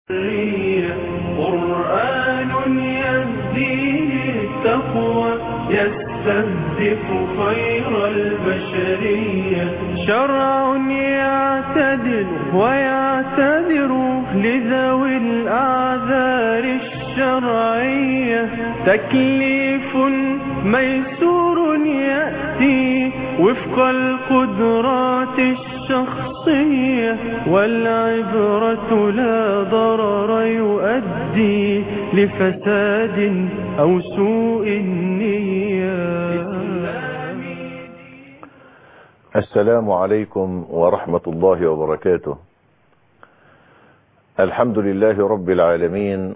البرية قرآن يهدي للتقوى يستهدف خير البشرية شرع يعتدل ويعتذر لذوي الأعذار الشرعية تكليف ميسور يأتي وفق القدرات الشخصية والعبرة لا ضرر يؤدي لفساد أو سوء النية السلام عليكم ورحمة الله وبركاته الحمد لله رب العالمين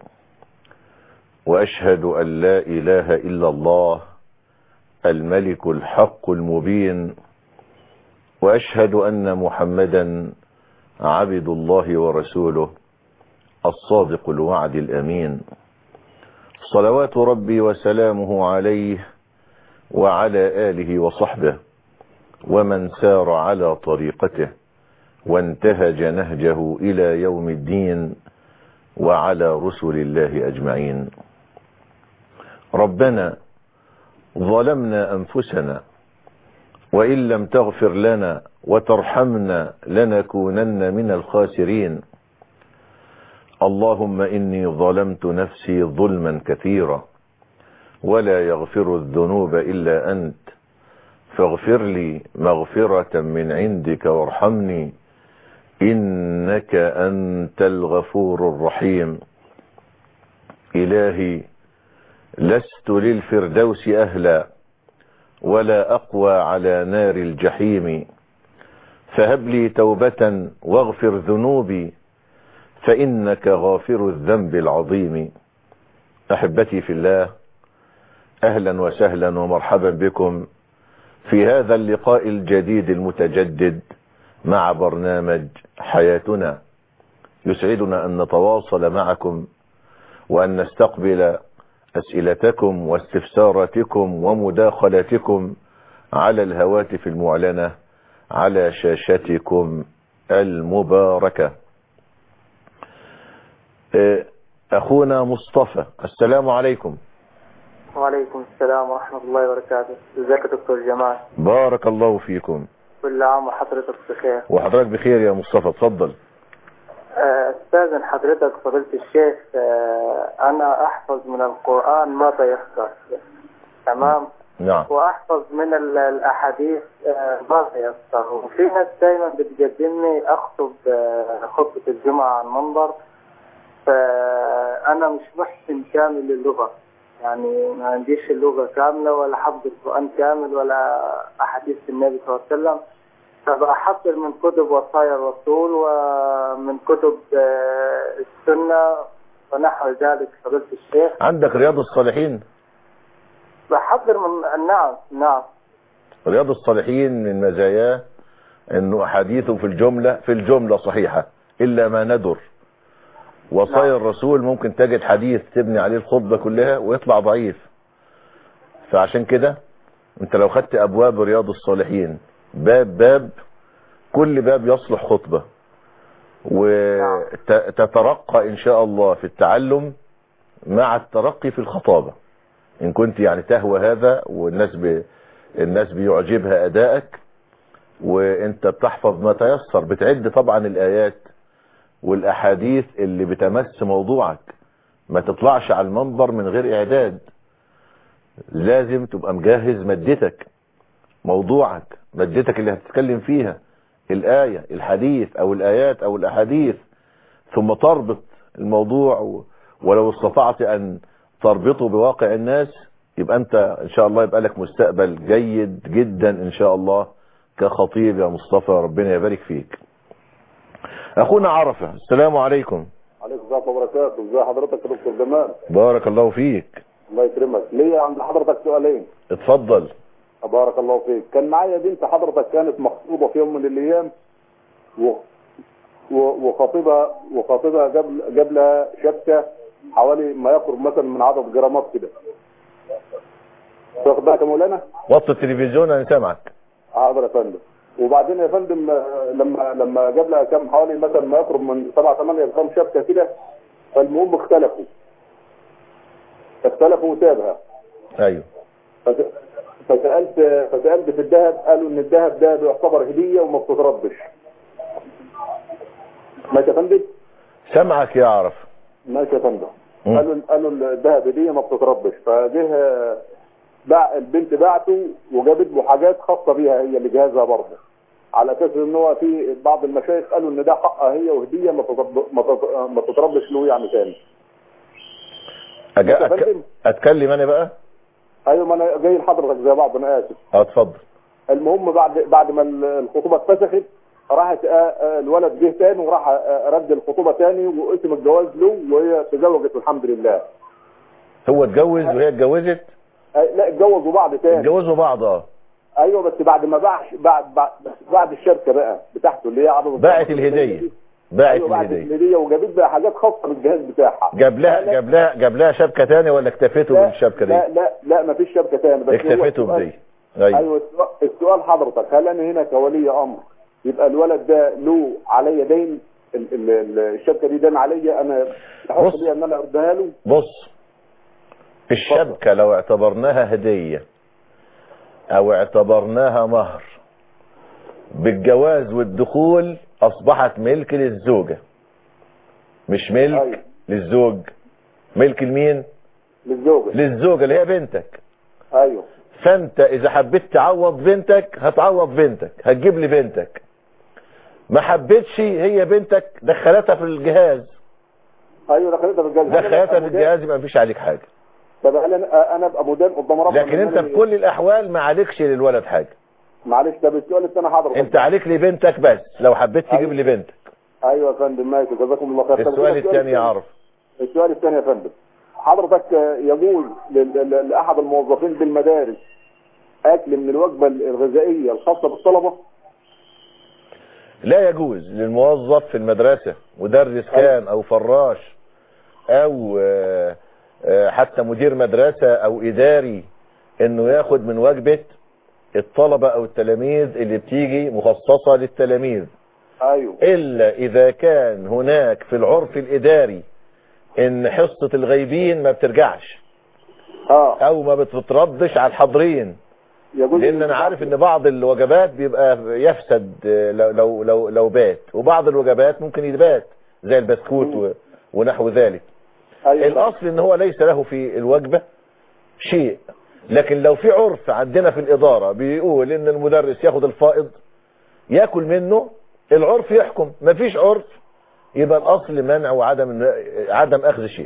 وأشهد أن لا إله إلا الله الملك الحق المبين وأشهد أن محمدا عبد الله ورسوله الصادق الوعد الأمين صلوات ربي وسلامه عليه وعلى آله وصحبه ومن سار على طريقته وانتهج نهجه إلى يوم الدين وعلى رسل الله أجمعين ربنا ظلمنا أنفسنا وإن لم تغفر لنا وترحمنا لنكونن من الخاسرين اللهم إني ظلمت نفسي ظلما كثيرا ولا يغفر الذنوب إلا أنت فاغفر لي مغفرة من عندك وارحمني إنك أنت الغفور الرحيم إلهي لست للفردوس أهلا ولا أقوى على نار الجحيم فهب لي توبة واغفر ذنوبي فإنك غافر الذنب العظيم أحبتي في الله أهلا وسهلا ومرحبا بكم في هذا اللقاء الجديد المتجدد مع برنامج حياتنا يسعدنا أن نتواصل معكم وأن نستقبل أسئلتكم واستفساراتكم ومداخلاتكم على الهواتف المعلنة على شاشتكم المباركة أخونا مصطفى السلام عليكم وعليكم السلام ورحمة الله وبركاته ازيك يا دكتور جمال بارك الله فيكم كل عام وحضرتك بخير وحضرتك بخير يا مصطفى اتفضل استاذن حضرتك فضيلة الشيخ انا احفظ من القرآن ما تيسر تمام نعم واحفظ من ال- الاحاديث ما تيسر وفي ناس دايما بتقدمني اخطب خطبة الجمعة على المنبر فانا مش محسن كامل اللغة يعني ما عنديش اللغة كاملة ولا حفظ القرآن كامل ولا أحاديث النبي صلى الله عليه وسلم فبحضر من كتب وصايا الرسول ومن كتب آه، السنة ونحو ذلك فضيلة الشيخ عندك رياض الصالحين بحضر من نعم نعم رياض الصالحين من مزاياه انه احاديثه في الجملة في الجملة صحيحة الا ما ندر وصايا نعم. الرسول ممكن تجد حديث تبني عليه الخطبة كلها ويطلع ضعيف فعشان كده انت لو خدت ابواب رياض الصالحين باب باب كل باب يصلح خطبة وتترقى ان شاء الله في التعلم مع الترقي في الخطابة ان كنت يعني تهوى هذا والناس ب... الناس بيعجبها ادائك وانت بتحفظ ما تيسر بتعد طبعا الايات والاحاديث اللي بتمس موضوعك ما تطلعش على المنبر من غير اعداد لازم تبقى مجهز مادتك موضوعك مادتك اللي هتتكلم فيها الآية الحديث او الايات او الاحاديث ثم تربط الموضوع و- ولو استطعت ان تربطه بواقع الناس يبقى انت ان شاء الله يبقى لك مستقبل جيد جدا ان شاء الله كخطيب يا مصطفى ربنا يبارك فيك اخونا عرفة السلام عليكم عليكم السلام وبركاته ازي حضرتك يا دكتور جمال بارك الله فيك الله يكرمك ليا عند حضرتك سؤالين اتفضل بارك الله فيك كان معايا بنت حضرتك كانت مخطوبه في يوم من الايام و... و... وخطيبها وخطيبها جاب جاب لها شبكه حوالي ما يقرب مثلا من عدد جرامات كده واخد بالك يا مولانا وطي التلفزيون انا سامعك حاضر يا فندم وبعدين يا فندم آه، لما لما جاب لها كام حوالي مثلا ما يقرب من 7 8 جرام شبكه كده فالمهم اختلفوا اختلفوا وتابها ايوه فس- فسألت فسألت في الذهب قالوا ان الذهب ده بيعتبر هدية وما بتتردش ماشي يا فندم سمعك يعرف ماشي يا فندم مم. قالوا قالوا الذهب هدية ما بتتردش فجه باع البنت باعته وجابت له حاجات خاصة بيها هي اللي جهازها برضه على اساس ان هو في بعض المشايخ قالوا ان ده حقها هي وهدية ما تترد- ما تت- ما تتردش له يعني تاني أجا يا أتك... فندم. اتكلم انا بقى ايوه ما انا جاي لحضرتك زي بعض انا اسف اه اتفضل المهم بعد بعد ما الخطوبه اتفسخت راحت آه، آه، الولد جه تاني وراح آه، رد الخطوبه تاني واسم الجواز له وهي تزوجت الحمد لله هو اتجوز وهي اتجوزت آه، لا اتجوزوا بعض تاني اتجوزوا بعض اه ايوه بس بعد ما باع بعد بعد بس بعد الشركه بقى بتاعته اللي هي عدد باعت الهديه باعت ايوه بعت الهديه الهديه وجابت بقى حاجات خاصه بالجهاز بتاعها جاب لها لا، جاب لها جاب لها شبكه تانية ولا اكتفته لا بالشبكه لا دي لا لا ما فيش شبكه تاني بس هو اكتفته السؤال- بدي ايوه ايوه السؤال- السؤال حضرتك هل انا هنا كولي امر يبقى الولد ده له عليا دين ال- ال- ال- الشبكه دي دين عليا انا احط بص. بيها ان انا اردها له بص الشبكة لو اعتبرناها هدية او اعتبرناها مهر بالجواز والدخول اصبحت ملك للزوجة مش ملك أيوة. للزوج ملك لمين للزوجه للزوجة اللي هي بنتك ايوه فانت اذا حبيت تعوض بنتك هتعوض بنتك هتجيب لي بنتك ما حبيتش هي بنتك دخلتها في الجهاز ايوه دخلتها في الجهاز هل أنا دخلتها أبقى في مدان؟ الجهاز يبقى مفيش عليك حاجة طب هل انا انا ابقى مدان قدام ربنا لكن إن انت أنا- في كل الاحوال ما عليكش للولد حاجة معلش طب السؤال الثاني حضرتك انت عليك لي بنتك بس لو حبيت تجيب أيوة. لي بنتك ايوه يا فندم ماشي جزاكم الله خير طب السؤال كده الثاني يعرف السؤال الثاني يا فندم حضرتك آه، يجوز لل- لل- لاحد الموظفين بالمدارس اكل من الوجبه الغذائيه الخاصه بالطلبه لا يجوز للموظف في المدرسة مدرس كان او فراش او آه، آه، حتى مدير مدرسة او اداري انه ياخد من وجبة الطلبة او التلاميذ اللي بتيجي مخصصة للتلاميذ ايوه الا اذا كان هناك في العرف الاداري ان حصة الغيبين ما بترجعش اه او ما بتتردش على الحاضرين يجوز لان انا عارف ان بعض الوجبات بيبقى يفسد لو لو لو, لو بات وبعض الوجبات ممكن يبات زي البسكوت و- ونحو ذلك ايوه الاصل ان هو ليس له في الوجبة شيء لكن لو في عرف عندنا في الادارة بيقول ان المدرس ياخد الفائض ياكل منه العرف يحكم مفيش عرف يبقى الاصل منع وعدم عدم اخذ شيء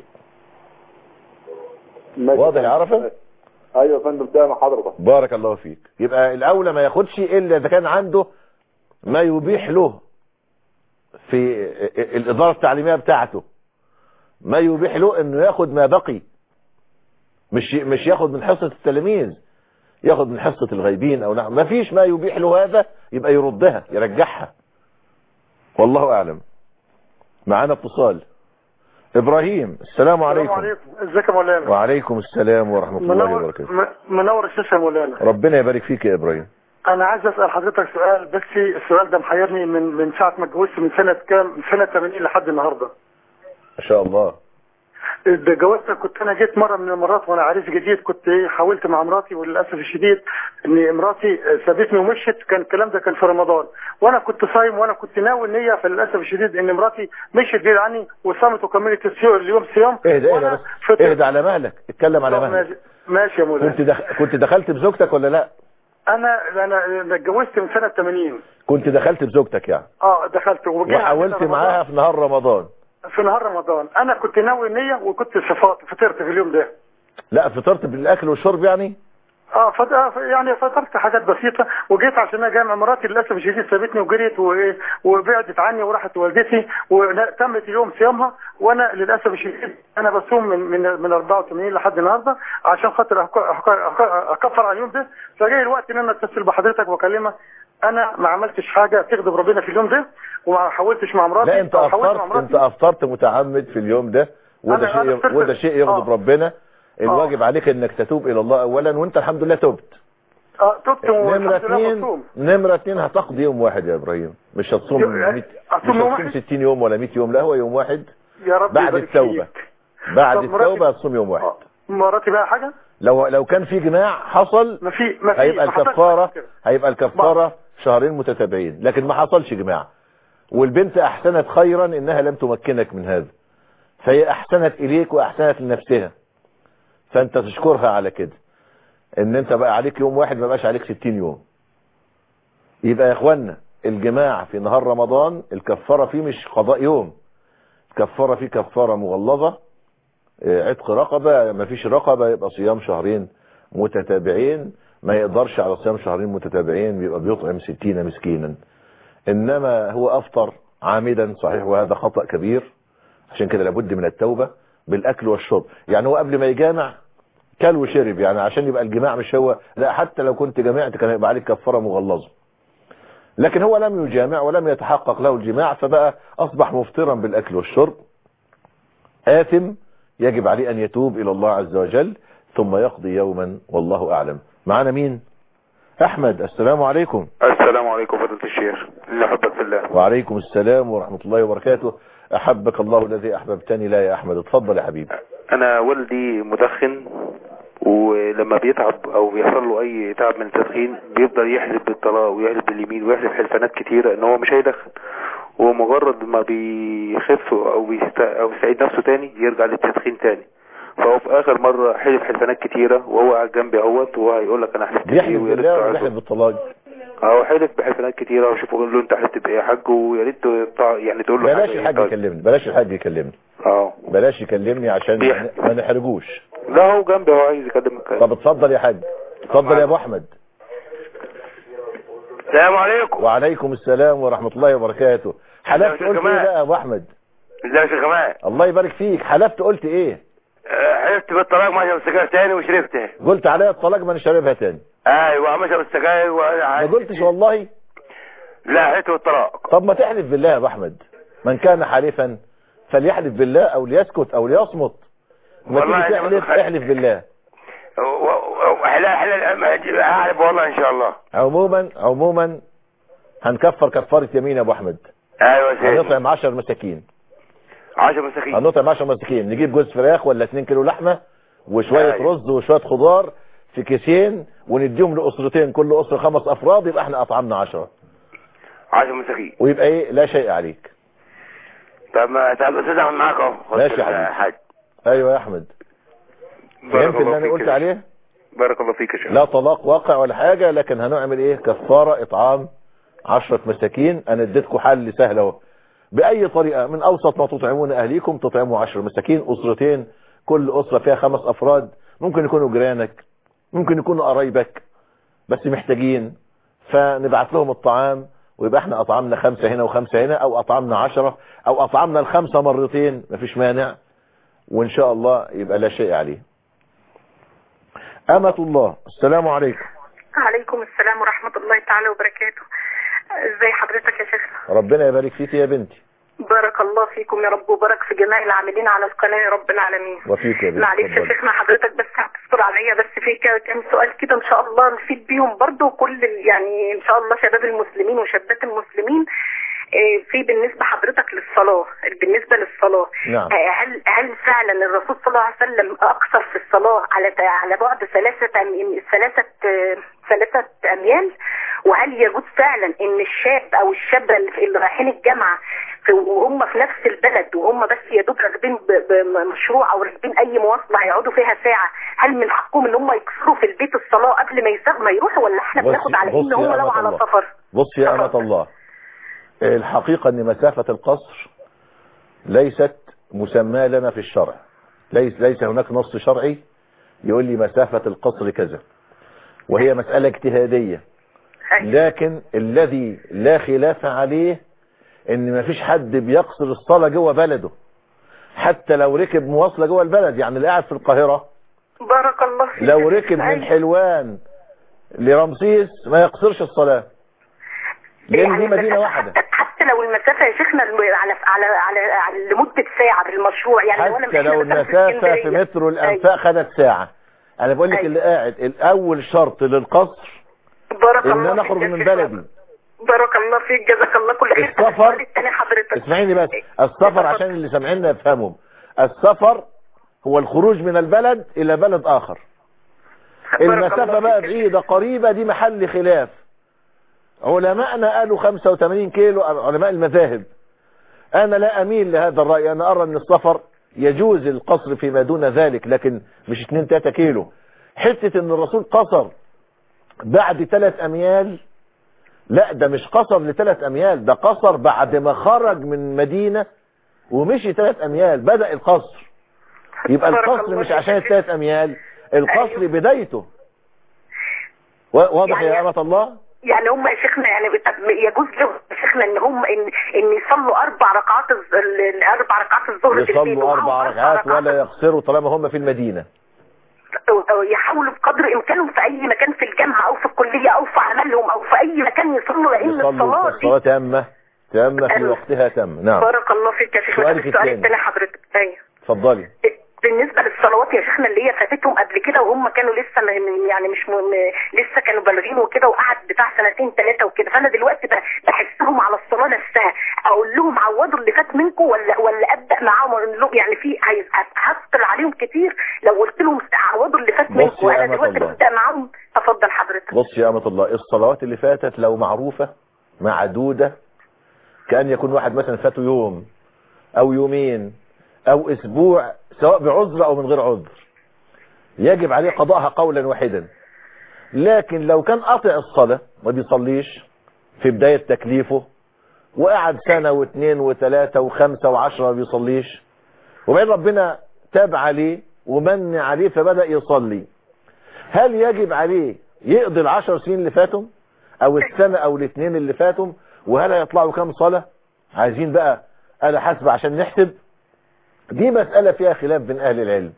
ماشي واضح يا فندم. عرفة؟ ايوه يا فندم تمام حضرتك بارك الله فيك يبقى الاولى ما ياخدش الا اذا كان عنده ما يبيح له في الاداره التعليميه بتاعته ما يبيح له انه ياخد ما بقي مش مش ياخد من حصه التلاميذ ياخد من حصه الغيبين او نعم ما فيش ما يبيح له هذا يبقى يردها يرجعها والله اعلم معانا اتصال ابراهيم السلام عليكم عليكم ازيك يا مولانا وعليكم السلام ورحمه الله منور وبركاته م- منور الشاشه يا مولانا ربنا يبارك فيك يا ابراهيم انا عايز اسال حضرتك سؤال بس السؤال ده محيرني من من ساعه ما اتجوزت من سنه كام من سنه 80 لحد النهارده ما شاء الله ده جوازت كنت انا جيت مره من المرات وانا عريس جديد كنت إيه حاولت مع مراتي وللاسف الشديد ان مراتي سابتني ومشت كان الكلام ده كان في رمضان وانا كنت صايم وانا كنت ناوي النيه فللاسف الشديد ان مراتي مشت بعيد عني وصامت وكملت السيو- اليوم صيام اهدى اهدى وأنا بس فطرت. اهدى على مهلك اتكلم على مهلك ماشي ماشي يا مولانا كنت دخ... كنت دخلت بزوجتك ولا لا انا انا أنا اتجوزت من سنه 80 كنت دخلت بزوجتك يعني اه دخلت وجينا وحاولت عندنا معاها في نهار رمضان رمضان- في نهار رمضان انا كنت ناوي النيه وكنت صفات فطرت في اليوم ده لا فطرت بالاكل والشرب يعني اه فت... آه، يعني فطرت حاجات بسيطه وجيت عشان اجامع مراتي للاسف الشديد سابتني وجريت وايه وبعدت عني وراحت والدتي وتمت اليوم صيامها وانا للاسف الشديد انا بصوم من من من 84 لحد النهارده عشان خاطر أك- أك- أك- اكفر عن اليوم ده فجاي الوقت ان انا اتصل بحضرتك واكلمك انا ما عملتش حاجه تغضب ربنا في اليوم ده وما حاولتش مع مراتي لا انت أو حاولت مع افطرت مراتي. انت افطرت متعمد في اليوم ده وده أنا- أنا شيء فطرت- وده شيء يغضب آه. ربنا الواجب عليك انك تتوب الى الله اولا وانت الحمد لله تبت اه تبت نمرة والحمد لله اتنين مصوم نمرة اتنين هتقضي يوم واحد يا ابراهيم مش هتصوم يو- ميت- أصوم مش يوم هتصوم واحد؟ 60 يوم ولا 100 يوم لا هو يوم واحد يا رب بعد يبارك التوبة فيك. بعد طب مراتب- التوبة تصوم يوم واحد آه. مراتي بقى حاجه لو لو كان في جماع حصل ما في ما في هيبقى ما حصلش الكفارة كده. هيبقى الكفارة شهرين متتابعين لكن ما حصلش جماع والبنت احسنت خيرا انها لم تمكنك من هذا فهي احسنت اليك واحسنت لنفسها فانت تشكرها على كده ان انت بقى عليك يوم واحد ما بقاش عليك 60 يوم يبقى يا اخوانا الجماع في نهار رمضان الكفارة فيه مش قضاء يوم الكفارة فيه كفارة مغلظة آه، عتق رقبة ما فيش رقبة يبقى صيام شهرين متتابعين ما يقدرش على صيام شهرين متتابعين بيبقى بيطعم ستين مسكينا انما هو افطر عامدا صحيح وهذا خطأ كبير عشان كده لابد من التوبة بالاكل والشرب يعني هو قبل ما يجامع كل وشرب يعني عشان يبقى الجماع مش هو لا حتى لو كنت جمعت كان يبقى عليك كفارة مغلظة لكن هو لم يجامع ولم يتحقق له الجماع فبقى اصبح مفطرا بالاكل والشرب آثم يجب عليه ان يتوب الى الله عز وجل ثم يقضي يوما والله اعلم معنا مين احمد السلام عليكم السلام عليكم فضيلة الشيخ اللي أحبك في الله وعليكم السلام ورحمة الله وبركاته احبك الله الذي احببتني لا يا احمد اتفضل يا حبيبي أنا والدي مدخن ولما بيتعب أو بيحصل له أي تعب من التدخين بيفضل يحلف بالطلاق ويحلف باليمين ويحلف حلفانات كتيرة إن هو مش هيدخن ومجرد ما بيخف أو بيست... أو يستعيد نفسه تاني يرجع للتدخين تاني فهو في آخر مرة حلف حلفانات كتيرة وهو قاعد جنبي اهوت وهو هيقول لك أنا حلفت بيحلف بإيه ويا ريت بالله ولا تعرفه. بيحلف بالطلاق هو حلف بحلفانات كتيرة وشوف قول له أنت حلفت بإيه يا حاج ويا ريت تع- يعني تقول له بلاش حاجة الحاج طيب. يكلمني بلاش الحاج يكلمني اه بلاش يكلمني عشان بيحلف. ما نحرجوش لا هو جنبي هو عايز يكلمك طب اتفضل يا حاج اتفضل يا ابو احمد السلام عليكم وعليكم السلام ورحمة الله وبركاته حلفت يا قلت جماعة. ايه بقى يا ابو احمد ازيك يا جماعه الله يبارك فيك حلفت قلت ايه آه، حلفت بالطلاق ما اشرب سجاير تاني وشربته قلت عليا الطلاق ما انا شاربها تاني ايوه ما اشرب السجاير ما وعايز قلتش والله لا حلفت بالطلاق طب ما تحلف بالله يا ابو احمد من كان حالفا فليحلف بالله او ليسكت او ليصمت ما والله تيجي أنا تحلف متخيل. احلف بالله و- و- حلال حلال اعرف والله ان شاء الله عموما عموما هنكفر كفارة يمين يا ابو احمد ايوه يا سيدي هنطعم 10 مساكين 10 مساكين هنطعم 10 مساكين نجيب جوز فراخ ولا 2 كيلو لحمه وشويه أيوة. رز وشويه خضار في كيسين ونديهم لاسرتين كل اسره خمس افراد يبقى احنا اطعمنا 10 10 مساكين ويبقى ايه لا شيء عليك طب ما طب استاذ احمد معاك اهو خد ماشي يا كده حبيبي. حاج ايوه يا احمد بارك فهمت اللي الله انا فيك قلت يا عليه بارك الله فيك يا شيخ لا طلاق واقع ولا حاجة لكن هنعمل ايه كفارة اطعام عشرة مساكين انا اديتكم حل سهل اهو باي طريقة من اوسط ما تطعمون اهليكم تطعموا عشر مساكين اسرتين كل اسرة فيها خمس افراد ممكن يكونوا جيرانك ممكن يكونوا قرايبك بس محتاجين فنبعت لهم الطعام ويبقى احنا اطعمنا خمسة هنا وخمسة هنا او اطعمنا عشرة او اطعمنا الخمسة مرتين مفيش مانع وان شاء الله يبقى لا شيء عليه امة الله السلام عليكم عليكم السلام ورحمة الله تعالى وبركاته ازي حضرتك يا شيخنا ربنا يبارك فيك يا بنتي بارك الله فيكم يا رب وبارك في جميع العاملين على القناة يا رب العالمين وفيك يا بنتي معلش يا اتفضلي. شيخنا حضرتك بس هتصبر عليا بس في ك- كام سؤال كده ان شاء الله نفيد بيهم برضو كل ال- يعني ان شاء الله شباب المسلمين وشابات المسلمين آه، في بالنسبة حضرتك للصلاة بالنسبة للصلاة نعم. آه، هل هل فعلا الرسول صلى الله عليه وسلم أقصر في الصلاة على على بعد ثلاثة أم- ثلاثة آه، ثلاثة أميال وهل يجوز فعلا إن الشاب أو الشابة اللي اللي رايحين الجامعة في- وهم في نفس البلد وهم بس يا دوب راكبين ب- بمشروع أو راكبين أي مواصلة هيقعدوا فيها ساعة هل من حقهم إن هم يكسروا في البيت الصلاة قبل ما يسافروا ما يروحوا ولا إحنا بصي- بناخد على إن بصي يا هم لو أمة على الله. سفر بص يا أمة اتفضل. الله الحقيقة ان مسافة القصر ليست مسمى لنا في الشرع ليس, ليس هناك نص شرعي يقول لي مسافة القصر كذا وهي مسألة اجتهادية لكن الذي لا خلاف عليه ان ما فيش حد بيقصر الصلاة جوه بلده حتى لو ركب مواصلة جوه البلد يعني اللي قاعد في القاهرة بارك الله فيك لو ركب من حلوان لرمسيس ما يقصرش الصلاة لان دي مدينة المسافة واحدة حتى, حتى لو المسافة يا شيخنا الم- على على على, على لمدة ساعة بالمشروع يعني لو أنا حتى إحنا لو مثلاً في المسافة في اسكندرية. مترو الأنفاق خدت ساعة أنا بقول لك أيوة. اللي قاعد الأول شرط للقصر بارك إن الله أنا فيك أخرج يا من شيخنا. بلدي بارك الله فيك جزاك الله كل خير السفر- السؤال التاني حضرتك اسمعيني بس السفر عشان اللي سامعيننا يفهموا السفر هو الخروج من البلد الى بلد اخر بارك الله المسافة بقى فيك. بعيدة قريبة دي محل خلاف علماءنا قالوا 85 كيلو علماء المذاهب انا لا اميل لهذا الرأي انا ارى ان السفر يجوز القصر فيما دون ذلك لكن مش 2 3 كيلو حتة ان الرسول قصر بعد 3 اميال لا ده مش قصر لثلاث اميال ده قصر بعد ما خرج من مدينة ومشي ثلاث اميال بدأ القصر يبقى بارك القصر الله مش فيك. عشان الثلاث اميال القصر أيوه. بدايته و- واضح يعني- يا أمة الله يعني هم يا شيخنا يعني بت- يجوز لهم يا شيخنا ان هم ان ان يصلوا اربع ركعات الز- ال- ال- اربع ركعات الظهر في البيت يصلوا اربع ومعاهم ركعات ولا يقصروا طالما هم في المدينة أو يحاولوا بقدر امكانهم في اي مكان في الجامعه او في الكليه او في عملهم او في اي مكان يصلوا لان يصلوا الصلاه الصلاة دي تامة تامة في أيوه. وقتها تام نعم بارك الله فيك يا شيخ سؤالك السؤال الثاني. الثاني حضرتك ايوه اتفضلي بالنسبه للصلوات يا شيخنا اللي هي فاتتهم قبل كده وهم كانوا لسه م- م- يعني مش م... م- لسه كانوا بالغين وكده وقعد بتاع سنتين ثلاثه وكده فانا دلوقتي ب- بحسهم على الصلاه نفسها اقول لهم عوضوا اللي فات منكم ولا ولا ابدا معاهم اقول لهم يعني في عايز هثقل عليهم كتير لو قلت لهم عوضوا اللي فات بص منكم يا انا أمة دلوقتي الله. ببدا معاهم اتفضل حضرتك بص يا أمة الله الصلوات اللي فاتت لو معروفة معدودة كأن يكون واحد مثلا فاته يوم أو يومين أو أسبوع سواء بعذر أو من غير عذر يجب عليه قضاءها قولا واحدا لكن لو كان قاطع الصلاة ما بيصليش في بداية تكليفه وقعد سنة واثنين وثلاثة وخمسة وعشرة ما بيصليش وبعدين ربنا تاب عليه ومن عليه فبدأ يصلي هل يجب عليه يقضي العشر سنين اللي فاتوا او السنة او الاثنين اللي فاتوا وهل هيطلعوا كام صلاة عايزين بقى آلة حاسبة عشان نحسب دي مسألة فيها خلاف بين اهل العلم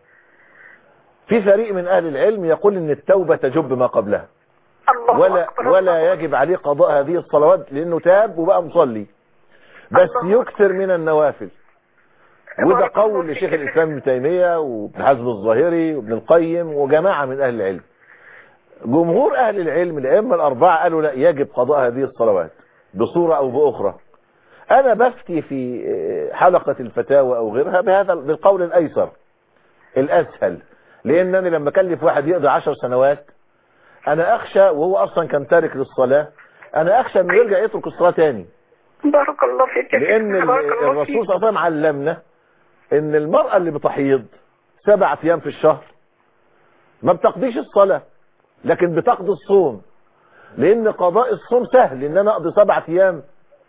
في فريق من اهل العلم يقول ان التوبة تجب ما قبلها الله ولا أكبر ولا يجب عليه قضاء هذه الصلوات لانه تاب وبقى مصلي بس الله يكثر من النوافل وده بارك الله قول فيك. لشيخ الاسلام ابن تيميه وابن حزم الظاهري وابن القيم وجماعه من اهل العلم جمهور اهل العلم الائمه الاربعه قالوا لا يجب قضاء هذه الصلوات بصوره او باخرى انا بفتي في حلقه الفتاوى او غيرها بهذا بالقول الايسر الاسهل لانني لما اكلف واحد يقضي عشر سنوات انا اخشى وهو اصلا كان تارك للصلاه انا اخشى انه يرجع يترك الصلاه تاني بارك الله فيك يا لان شيخنا، بارك الله الرسول فيك. صلى الله عليه وسلم علمنا ان المرأة اللي بتحيض سبعة ايام في الشهر ما بتقضيش الصلاة لكن بتقضي الصوم لان قضاء الصوم سهل ان انا اقضي سبعة ايام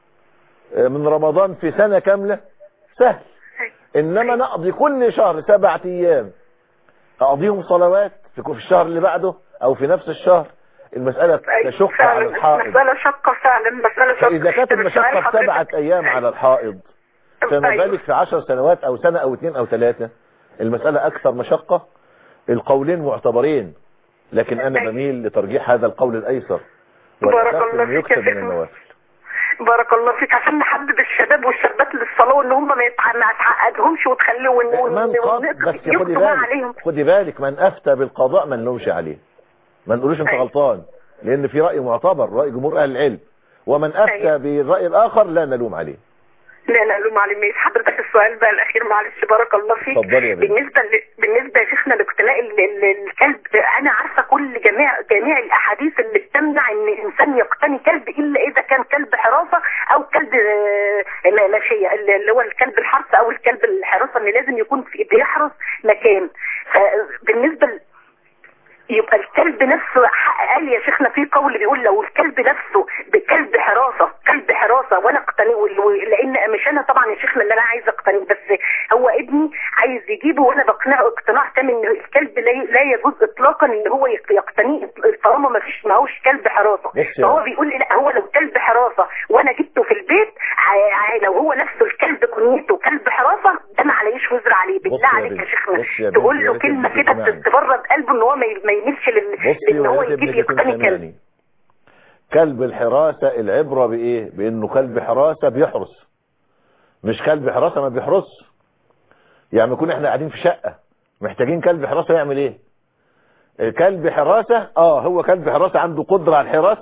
من رمضان في سنة كاملة سهل انما نقضي كل شهر سبعة ايام اقضيهم صلوات في في الشهر اللي بعده او في نفس الشهر المسألة أيوة، تشق فعلا. على الحائض مسألة شقة فعلا مسألة شقة فإذا كانت طب السؤال المشقة حضرتك- سبعة أيام على الحائض فما أيوة. بالك في عشر سنوات أو سنة أو اثنين أو ثلاثة المسألة أكثر مشقة القولين معتبرين لكن أنا أيوة. بميل لترجيح هذا القول الأيسر بارك والأخف الله أنه فيك يا يكتب من شيخنا. النوافل بارك الله فيك عشان نحبب الشباب والشابات للصلاة وان هم ما يتع- ما يتعقدهمش وتخليهم ون- ون- من قد ون- بس خدي يكتبوا ما عليهم بالك خدي بالك من أفتى بالقضاء ما نلومش عليه ما نقولوش أنت أيوة. غلطان لأن في رأي معتبر رأي جمهور أهل العلم ومن أفتى أيوة. بالرأي الآخر لا نلوم عليه لا لا له معلومات حضرتك السؤال بقى الاخير معلش بارك الله فيك اتفضلي يا بنت. بالنسبه ل... بالنسبه يا شيخنا لاقتناء ال... ال... الكلب انا عارفه كل جميع جميع الاحاديث اللي بتمنع ان الانسان يقتني كلب الا اذا كان كلب حراسه او كلب آه، م- ماشيه اللي اللي هو الكلب الحرس او الكلب الحراسه اللي لازم يكون في بيحرس مكان فبالنسبه ل... يبقى الكلب نفسه حق- قال يا شيخنا في قول بيقول لو الكلب نفسه بكلب حراسه كلب حراسه وانا اقتنيه وال- و- لان مش انا طبعا يا شيخنا اللي انا عايزه اقتنيه بس هو ابني عايز يجيبه وانا بقنعه اقتناع تام ان الكلب لا لا يجوز اطلاقا ان هو يق- يقتنيه طالما ما فيش ما هوش كلب حراسه بص يا- فهو بيقول لي لا هو لو كلب حراسه وانا جبته في البيت ع- ع- لو هو نفسه الكلب كنيته كلب حراسه ده ما عليش وزر عليه بص بالله يا عليك بنت، يا شيخنا بص يا بنت، تقول يا له ريت كلمه ابنك كده يسمعني. تبرد قلبه ان هو ما ي- ما يميلش لل... بصي لان هو ويا ريت يجيب ابنك يكون يقتني كلب سامعني كلب الحراسة العبرة بايه بانه كلب حراسة بيحرس مش كلب حراسة ما بيحرس يعني يكون احنا قاعدين في شقة محتاجين كلب حراسة يعمل ايه كلب حراسة اه هو كلب حراسة عنده قدرة على الحراسة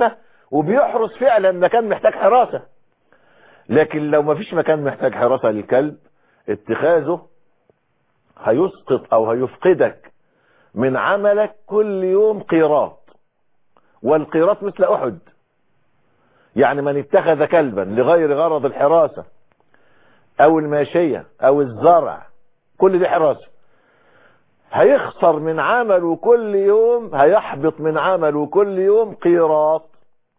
وبيحرس فعلا مكان محتاج حراسة لكن لو ما فيش مكان محتاج حراسة للكلب اتخاذه هيسقط او هيفقدك من عملك كل يوم قيراط والقيراط مثل احد يعني من اتخذ كلبا لغير غرض الحراسة او الماشية او الزرع كل دي حراسة هيخسر من عمله كل يوم هيحبط من عمله كل يوم قيراط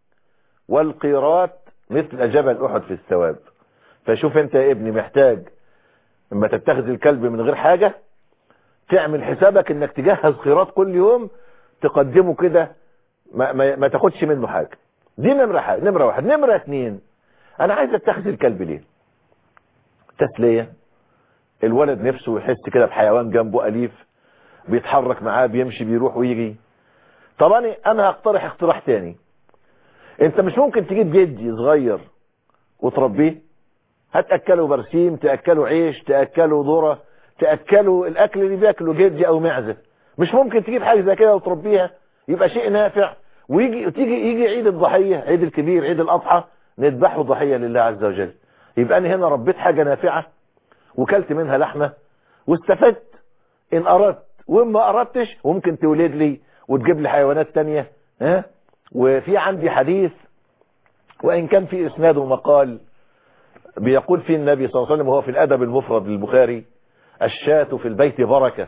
والقيراط مثل جبل احد في الثواب فشوف انت يا ابني محتاج اما تتخذ الكلب من غير حاجة تعمل حسابك انك تجهز قيراط كل يوم تقدمه كده ما, ما, ما تاخدش منه حاجة دي نمرة حاجة نمرة واحد نمرة اتنين انا عايز اتخذ الكلب ليه تسلية الولد نفسه يحس كده بحيوان جنبه اليف بيتحرك معاه بيمشي بيروح ويجي طبعا انا هقترح اقتراح تاني انت مش ممكن تجيب جدي صغير وتربيه هتأكله برسيم تأكله عيش تأكله ذرة تأكله الأكل اللي بياكله جدي أو معزة مش ممكن تجيب حاجة زي كده وتربيها يبقى شيء نافع ويجي تيجي يجي عيد الضحية عيد الكبير عيد الأضحى نذبحه ضحية لله عز وجل يبقى أنا هنا ربيت حاجة نافعة وكلت منها لحمة واستفدت إن أردت وإما أردتش وممكن تولد لي وتجيب لي حيوانات تانية ها وفي عندي حديث وإن كان في إسناده مقال بيقول فيه النبي صلى الله عليه وسلم وهو في الأدب المفرد للبخاري الشاة في البيت بركة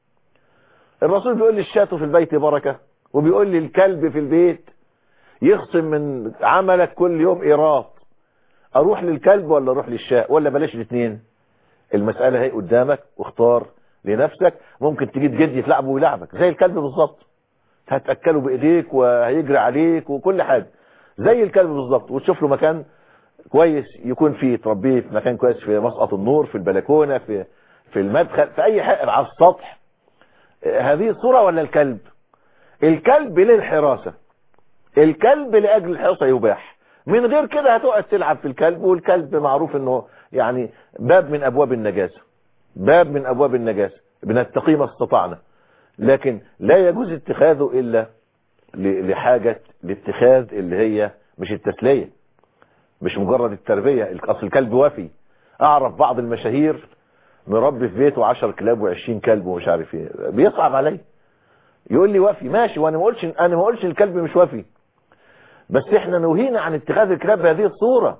الرسول بيقول لي الشاة في البيت بركة وبيقول لي الكلب في البيت يخصم من عملك كل يوم إيراط أروح للكلب ولا أروح للشاء ولا بلاش الاثنين المسألة هي قدامك واختار لنفسك ممكن تجيب جدي تلعبه ويلعبك زي الكلب بالظبط هتأكله بإيديك وهيجري عليك وكل حاجة زي الكلب بالظبط وتشوف له مكان كويس يكون فيه تربيه في مكان كويس في مسقط النور في البلكونة في في المدخل في اي حاجة على السطح هذه الصورة ولا الكلب الكلب للحراسة الكلب لأجل الحراسة يباح من غير كده هتقعد تلعب في الكلب والكلب معروف انه يعني باب من ابواب النجاسة باب من ابواب النجاسة بنتقي ما استطعنا لكن لا يجوز اتخاذه الا لحاجة الاتخاذ اللي هي مش التسلية مش مجرد التربية اصل الكلب وفي اعرف بعض المشاهير مربي في بيته 10 كلاب و20 كلب ومش عارف ايه بيصعب علي يقول لي وفي ماشي وانا ما اقولش انا ما اقولش الكلب مش وفي بس احنا نهينا عن اتخاذ الكلاب بهذه الصورة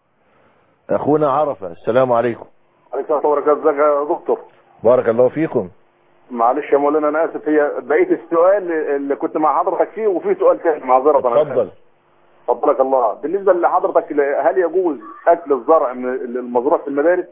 اخونا عرفة السلام عليكم عليكم السلام ورحمة الله يا دكتور بارك الله فيكم معلش يا مولانا انا اسف هي بقيه السؤال اللي كنت مع حضرتك فيه وفي سؤال تاني معذره انا اتفضل فضلك الله بالنسبه لحضرتك هل يجوز اكل الزرع من المزروع في المدارس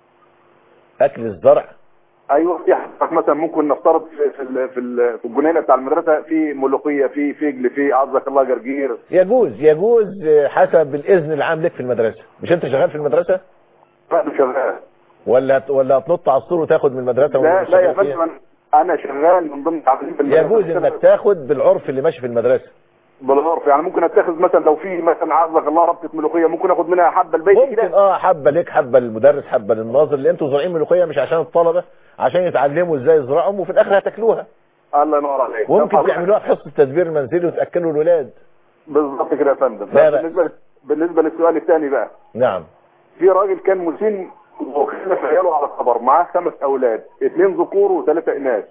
اكل الزرع ايوه في حضرتك مثلا ممكن نفترض في في ال- في, ال- في الجنينه بتاع المدرسه في ملوخيه في فجل في عزك الله جرجير يجوز يجوز حسب الاذن العام لك في المدرسة مش انت شغال في المدرسة فأنا شغال ولا هت- ولا هتنط على السور وتاخد من المدرسة لا ومش لا يا شغال فيها؟ فندم انا شغال من ضمن تعليم في المدرسة. يجوز انك تاخد بالعرف اللي ماشي في المدرسة بالعرف يعني ممكن اتخذ مثلا لو في مثلا عزك الله ربطه ملوخيه ممكن اخد منها حبه البيت ممكن كده اه حبة ليك حبة للمدرس حبة للناظر اللي انتوا زارعين ملوخية مش عشان الطلبة عشان يتعلموا ازاي يزرعهم وفي الاخر هتاكلوها الله ينور عليك وممكن طب تعملوها في حصة التدبير المنزلي وتأكلوا الولاد بالظبط كده يا فندم لا بس بأس. بالنسبه بالنسبه للسؤال الثاني بقى نعم في راجل كان مسن وخلف عياله على الخبر معاه خمس اولاد اثنين ذكور وثلاثه اناث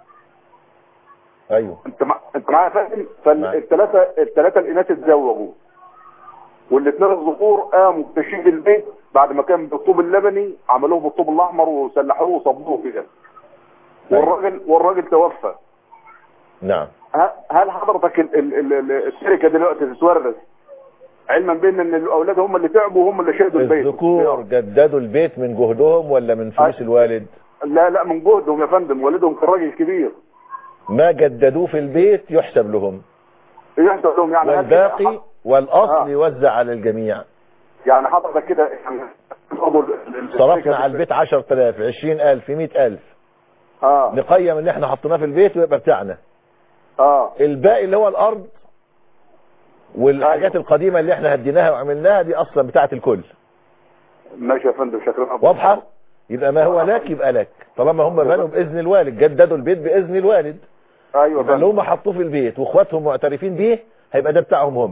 ايوه انت مع... انت معايا يا فندم معاك. فالثلاثه الثلاثه الاناث اتزوجوا والاثنين الذكور قاموا بتشييد البيت بعد ما كان بالطوب اللبني عملوه بالطوب الاحمر وسلحوه وصبوه كده أيوة. والراجل والراجل توفى نعم ه- هل حضرتك ال- ال- ال- ال- الشركه دلوقتي تتورث علما بان ان الاولاد هم اللي تعبوا وهم اللي شهدوا البيت الذكور جددوا البيت من جهدهم ولا من فلوس أي. الوالد لا لا من جهدهم يا فندم والدهم كان راجل كبير ما جددوه في البيت يحسب لهم يحصل لهم يعني هل والباقي كده- والاصل آه. يوزع على الجميع يعني حضرتك كده يعني برضه ال- ال- صرفنا على البيت 10000 20000 100000 اه نقيم اللي احنا حطيناه في البيت ويبقى بتاعنا اه الباقي اللي هو الارض والحاجات أيوة. القديمة اللي احنا هديناها وعملناها دي اصلا بتاعت الكل ماشي يا فندم شكرا واضحة يبقى ما هو لك يبقى لك طالما هم بنوا باذن الوالد جددوا البيت باذن الوالد ايوه يا يبقى اللي فندم هم حطوه في البيت واخواتهم معترفين بيه هيبقى ده بتاعهم هم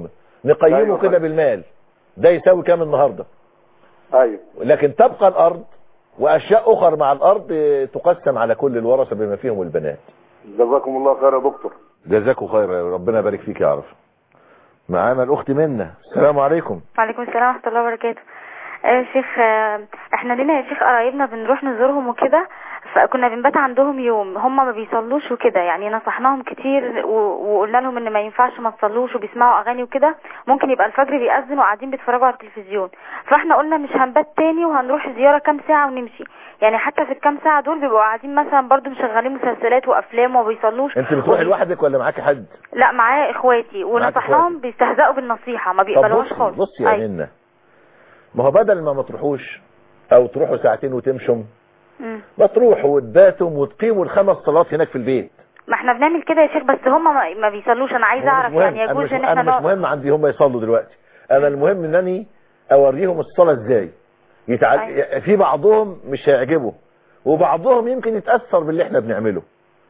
نقيمه أيوة. كده بالمال ده يساوي كام النهارده ايوه لكن تبقى الارض واشياء اخرى مع الارض آه، تقسم على كل الورثه بما فيهم البنات جزاكم الله خير يا دكتور جزاكم خير يا ربنا يبارك فيك يا عرف معانا الاخت منى السلام عليكم وعليكم السلام ورحمة الله وبركاته آه يا شيخ آه، احنا لينا يا شيخ قرايبنا بنروح نزورهم وكده فكنا بنبات عندهم يوم هم ما بيصلوش وكده يعني نصحناهم كتير و- وقلنا لهم ان ما ينفعش ما تصلوش وبيسمعوا اغاني وكده ممكن يبقى الفجر بيأذن وقاعدين بيتفرجوا على التلفزيون فاحنا قلنا مش هنبات تاني وهنروح زيارة كام ساعة ونمشي يعني حتى في الكام ساعة دول بيبقوا قاعدين مثلا برضو مشغلين مسلسلات وافلام وما بيصلوش انت بتروحي لوحدك ولا معاكي حد لا معايا اخواتي ونصحناهم بيستهزئوا بالنصيحة ما طب بيقبلوهاش بصي خالص بصي يا أيوة. منى ما هو بدل ما ما تروحوش او تروحوا ساعتين وتمشوا مم. ما تروحوا وتباتوا وتقيموا الخمس صلوات هناك في البيت ما احنا بنعمل كده يا شيخ بس هم ما, ما بيصلوش انا عايزه هو مش اعرف مهم. يعني انا يجوز مش, ان أنا احنا مش نقعد مهم عندي هم يصلوا دلوقتي انا المهم انني اوريهم الصلاه ازاي يتعل... أيوة. في بعضهم مش هيعجبه وبعضهم يمكن يتاثر باللي احنا بنعمله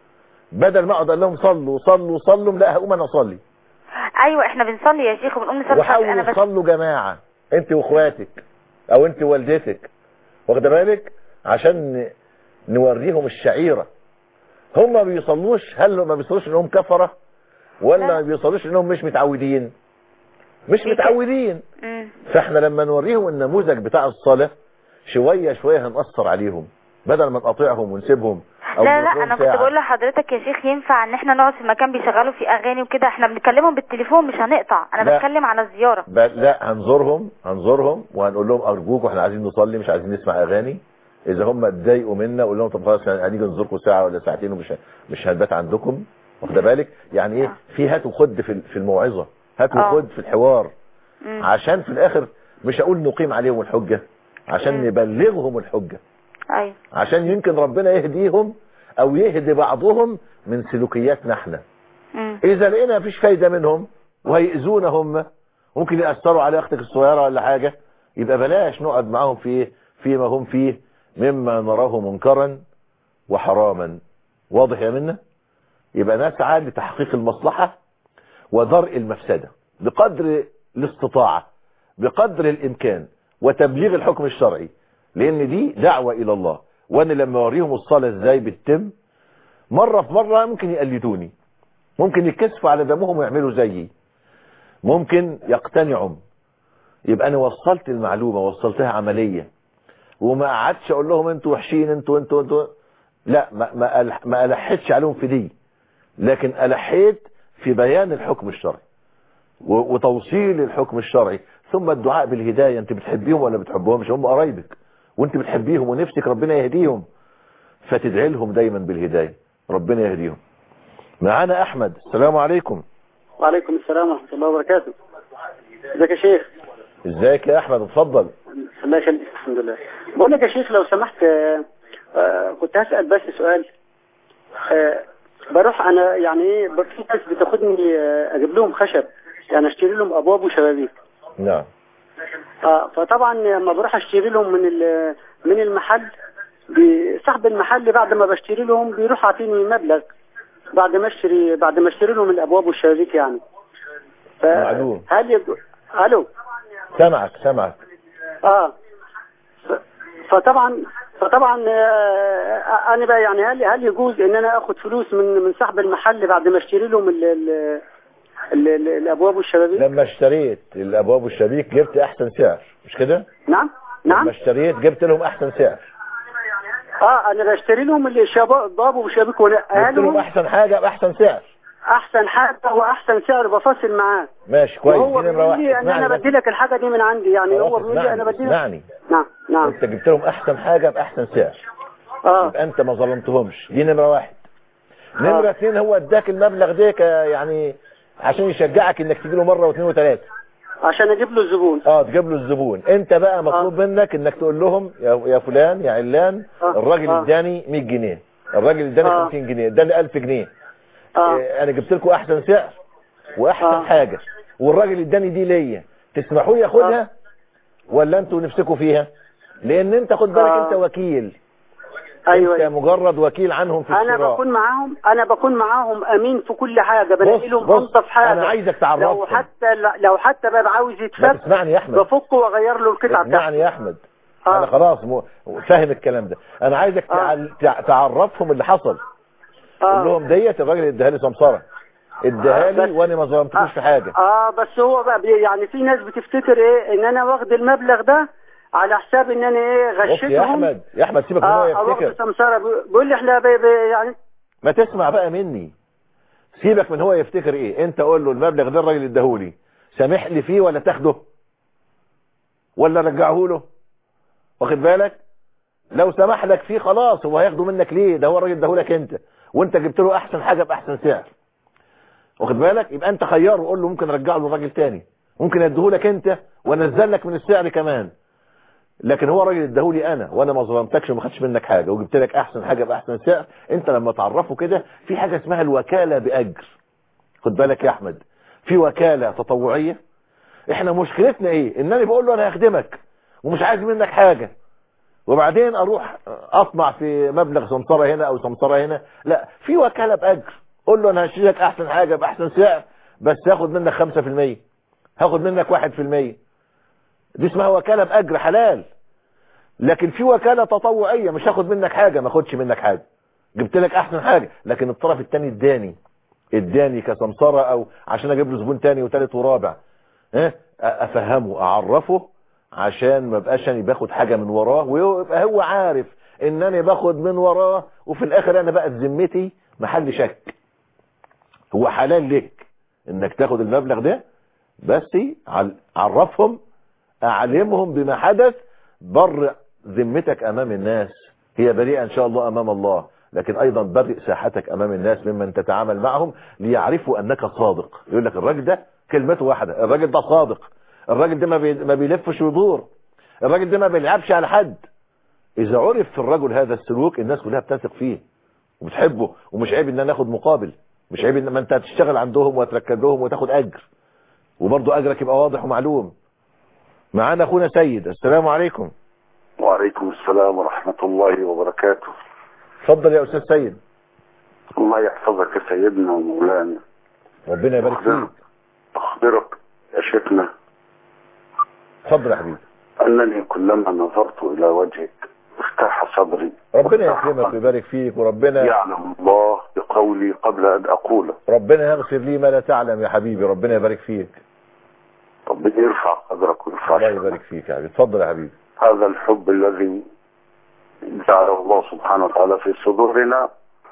بدل ما اقعد اقول لهم صلوا صلوا صلوا لا هقوم انا اصلي ايوه احنا بنصلي يا شيخ وبنقوم نصلي وحاولوا انا بس تصلوا جماعة انت واخواتك او انت ووالدتك واخده بالك عشان ن- نوريهم الشعيرة هم ما بيصلوش هل ما بيصلوش انهم كفرة ولا لا. ما بيصلوش انهم مش متعودين مش بيك- متعودين مم. فاحنا لما نوريهم النموذج بتاع الصلاة شوية شوية هنأثر عليهم بدل ما نقاطعهم ونسيبهم او لا نروح لا لهم انا كنت ساعة. بقول لحضرتك يا شيخ ينفع ان احنا نقعد في مكان بيشغلوا فيه اغاني وكده احنا بنكلمهم بالتليفون مش هنقطع انا لا. بتكلم على الزياره ب- لا هنزورهم هنزورهم وهنقول لهم ارجوكم احنا عايزين نصلي مش عايزين نسمع اغاني اذا هم اتضايقوا منا قول لهم طب خلاص هنيجي نزوركم ساعه ولا ساعتين ومش ه- مش هنبات عندكم واخده بالك يعني ايه آه. في هات وخد في ال- في الموعظه هات آه. وخد في الحوار مم. عشان في الاخر مش هقول نقيم عليهم الحجه عشان مم. نبلغهم الحجه ايوه عشان يمكن ربنا يهديهم او يهدي بعضهم من سلوكياتنا احنا مم. اذا لقينا مفيش فايدة منهم وهيأذونا هم ممكن يأثروا على اختك الصغيرة ولا حاجة يبقى بلاش نقعد معاهم في فيما هم فيه مما نراه منكرا وحراما واضح يا منا يبقى نسعى لتحقيق المصلحة ودرء المفسدة بقدر الاستطاعة بقدر الامكان وتبليغ الحكم الشرعي لان دي دعوة الى الله وانا لما اوريهم الصلاة ازاي بتتم مرة في مرة ممكن يقلدوني ممكن يتكسفوا على دمهم ويعملوا زيي ممكن يقتنعوا يبقى انا وصلت المعلومة وصلتها عملية وما قعدتش اقول لهم انتوا وحشين انتوا انتوا انتوا لا ما ما ألح- ما الحتش عليهم في دي لكن الحيت في بيان الحكم الشرعي و- وتوصيل الحكم الشرعي ثم الدعاء بالهداية انت بتحبيهم ولا بتحبهمش هم قرايبك وانت بتحبيهم ونفسك ربنا يهديهم فتدعي لهم دايما بالهداية ربنا يهديهم معانا احمد السلام عليكم وعليكم السلام ورحمة الله وبركاته ازيك يا شيخ ازيك يا احمد اتفضل الله يخليك الحمد لله بقول لك يا شيخ لو سمحت آه، آه، كنت هسأل بس سؤال آه، بروح انا يعني ايه ب- في ناس بتاخدني آه، اجيب لهم خشب يعني اشتري لهم ابواب وشبابيك نعم اه فطبعا لما بروح اشتري لهم من ال- من المحل بي- صاحب المحل بعد ما بشتري لهم بيروح عاطيني مبلغ بعد ما اشتري بعد ما اشتري لهم الابواب والشبابيك يعني ف- معلوم. هل يجو... الو سمعك سمعك اه ف- فطبعا فطبعا آه، انا بقى يعني هل هل يجوز ان انا اخد فلوس من من صاحب المحل بعد ما اشتري لهم ال ال ال ال الابواب والشبابيك لما اشتريت الابواب والشبابيك جبت احسن سعر مش كده نعم لما نعم اشتريت جبت لهم احسن سعر اه انا بشتري لهم الابواب والشبابيك وانقلها جبت لهم لهم احسن حاجة باحسن سعر احسن حاجه واحسن سعر بفاصل معاه ماشي كويس وهو دي نمرة بيقول واحد لي ان انا اسمعني بدي لك الحاجه دي من عندي يعني خلاص هو بيقول لي انا اسمعني بدي لك اسمعني نعم نعم انت جبت لهم احسن حاجة باحسن سعر اه يبقى انت ما ظلمتهمش دي نمرة واحد نمرة اتنين هو اداك المبلغ ده ك- يعني عشان يشجعك انك تجي له مرة واثنين وثلاثة عشان اجيب له الزبون اه تجيب له الزبون انت بقى مطلوب منك انك تقول لهم يا يا فلان يا علان آه. الراجل آه. اداني 100 جنيه الراجل اداني آه. 50 جنيه اداني 1000 جنيه اه اه انا جبت لكم احسن سعر واحسن آه. حاجة والراجل اداني دي ليا تسمحوا لي ياخدها آه. ولا انتوا نفسكوا فيها لان انت خد بالك آه. انت وكيل أيوة. انت مجرد وكيل عنهم في انا الشراء بكون معاهم انا بكون معاهم امين في كل حاجه بلاقي لهم بص انظف حاجه انا عايزك لو تعرفهم حتى لو حتى باب عاوز لا يتفك تسمعني يا احمد بفكه واغير له القطعه بتاعته اسمعني يا احمد آه. انا خلاص م... فاهم الكلام ده انا عايزك آه. تع... تع- تعرفهم اللي حصل قول لهم ديت الراجل اداها لي سمسره اداها آه، لي بس- وانا ما ظلمتكوش في حاجه اه بس هو بقى بي- يعني في ناس بتفتكر ايه ان انا واخد المبلغ ده على حساب ان انا ايه بص غشيتهم يا احمد يا احمد سيبك من هو اه واخد يفتكر سمساره بي- بيقول لي احنا بي بي يعني ما تسمع بقى مني سيبك من هو يفتكر ايه انت قول له المبلغ ده الراجل اداهولي سامح لي فيه ولا تاخده ولا رجعه له واخد بالك لو سمح لك فيه خلاص هو هياخده منك ليه ده هو الراجل اداهولك انت وانت جبت له احسن حاجه باحسن سعر واخد بالك يبقى انت خيره وقول له ممكن ارجعه للراجل تاني ممكن اديهولك انت وانزل لك من السعر كمان لكن هو راجل اداهولي انا وانا ما ظلمتكش وما خدتش منك حاجه وجبت لك احسن حاجه باحسن سعر انت لما تعرفه كده في حاجه اسمها الوكاله باجر خد بالك يا احمد في وكاله تطوعيه احنا مشكلتنا ايه ان انا بقول له انا هخدمك ومش عايز منك حاجه وبعدين اروح اطمع في مبلغ سمسره هنا او سمسره هنا لا في وكاله باجر قول له انا هشتري لك احسن حاجه باحسن سعر بس هاخد منك 5% هاخد منك 1% دي اسمها وكاله باجر حلال لكن في وكاله تطوعيه مش هاخد منك حاجه ما اخدش منك حاجه جبت لك احسن حاجه لكن الطرف الثاني اداني اداني كسمسره او عشان اجيب له زبون تاني وتالت ورابع ها افهمه اعرفه عشان ما بقاش انا باخد حاجه من وراه ويبقى هو عارف ان انا باخد من وراه وفي الاخر انا بقى ذمتي محل شك هو حلال لك انك تاخد المبلغ ده بس عل- عرفهم اعلمهم بما حدث بر ذمتك امام الناس هي بريئة ان شاء الله امام الله لكن ايضا برئ ساحتك امام الناس ممن تتعامل معهم ليعرفوا انك صادق يقول لك الراجل ده كلمته واحدة الراجل ده صادق الراجل ده ما بي- ما بيلفش ويدور الراجل ده ما بيلعبش على حد اذا عرف في الرجل هذا السلوك الناس كلها بتثق فيه وبتحبه ومش عيب ان انا اخد مقابل مش عيب ان ما انت هتشتغل عندهم وتركب لهم وتاخد اجر وبرضه اجرك يبقى واضح ومعلوم معانا اخونا سيد السلام عليكم وعليكم السلام ورحمة الله وبركاته اتفضل يا استاذ سيد الله يحفظك يا سيدنا ومولانا ربنا يبارك فيك أخبرك يا شيخنا اتفضل يا حبيبي أنني كلما نظرت إلى وجهك ارتاح صدري ربنا يكرمك ويبارك فيك وربنا يعلم الله بقولي قبل أن أقوله ربنا يغفر لي ما لا تعلم يا حبيبي ربنا يبارك فيك ربنا يرفع قدرك ويرفع الله شأنك. يبارك فيك يا حبيبي اتفضل يا حبيبي هذا الحب الذي جعله الله سبحانه وتعالى في صدورنا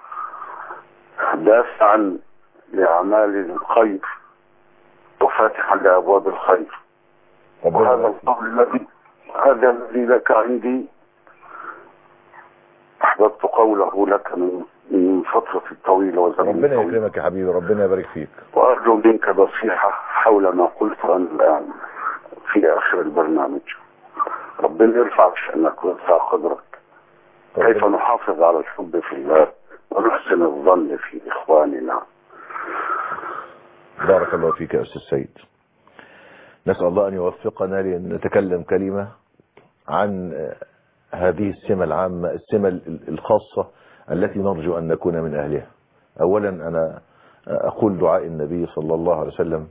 دافعا لأعمال الخير وفاتحا لأبواب الخير ربنا وهذا يبارك فيك القول الذي هذا الذي لك عندي أحببت قوله لك من من فترة طويلة وزمن ربنا طويل يكرمك يا حبيبي ربنا يبارك فيك وأرجو منك نصيحة حول ما قلت أنا الآن في آخر البرنامج ربنا يرفع شأنك ويرفع قدرك كيف ربنا, نحافظ على الحب في الله ونحسن الظن في إخواننا بارك الله فيك يا استاذ سيد نسأل الله ان يوفقنا لنتكلم كلمة عن آه، هذه السمة العامة السمة ال- الخاصة التي نرجو ان نكون من اهلها اولا انا اقول دعاء النبي صلى الله عليه وسلم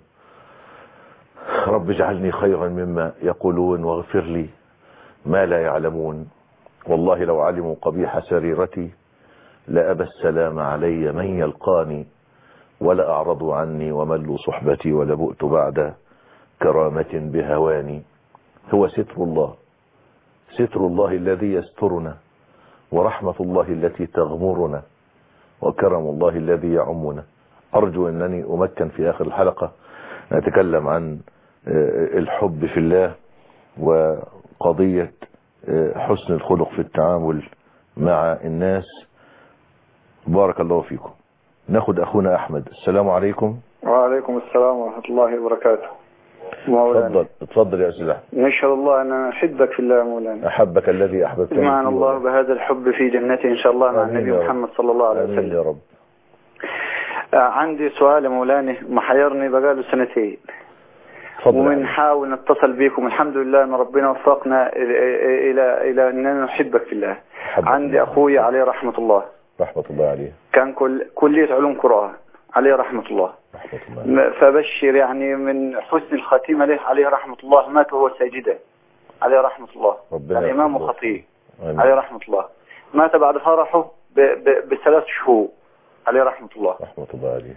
رب اجعلني خيرا مما يقولون واغفر لي ما لا يعلمون والله لو علموا قبيح سريرتي لأبى السلام علي من يلقاني ولا أعرضوا عني وملوا صحبتي ولبؤت بعد كرامة بهواني هو ستر الله ستر الله الذي يسترنا ورحمة الله التي تغمرنا وكرم الله الذي يعمنا أرجو أنني أمكن في آخر الحلقة نتكلم عن آه، الحب في الله وقضية آه، حسن الخلق في التعامل مع الناس بارك الله فيكم ناخد أخونا أحمد السلام عليكم وعليكم السلام ورحمة الله وبركاته مولانا اتفضل اتفضل يا أستاذ أحمد نشهد الله أن أحبك في الله يا مولانا أحبك الذي أحببتني جمعنا فيه الله بهذا الحب في جنته إن شاء الله مع آمين النبي يا رب. محمد صلى الله عليه آمين وسلم يا رب آه، عندي سؤال يا مولانا محيرني بقاله سنتين اتفضل يا وبنحاول نتصل بيكم الحمد لله ان ربنا وفقنا الى الى الى اننا نحبك في الله عندي اخوي عليه رحمه الله رحمة الله عليه كان كل كليه علوم قران عليه رحمه الله رحمة الله م- فبشر يعني من حسن الخاتمه له عليه رحمه الله مات وهو ساجدا عليه رحمه الله ربنا الامام يرحمه. خطيب آمين. عليه رحمه الله مات بعد فرحه ب- ب- بثلاث شهور عليه رحمه الله رحمة الله عليه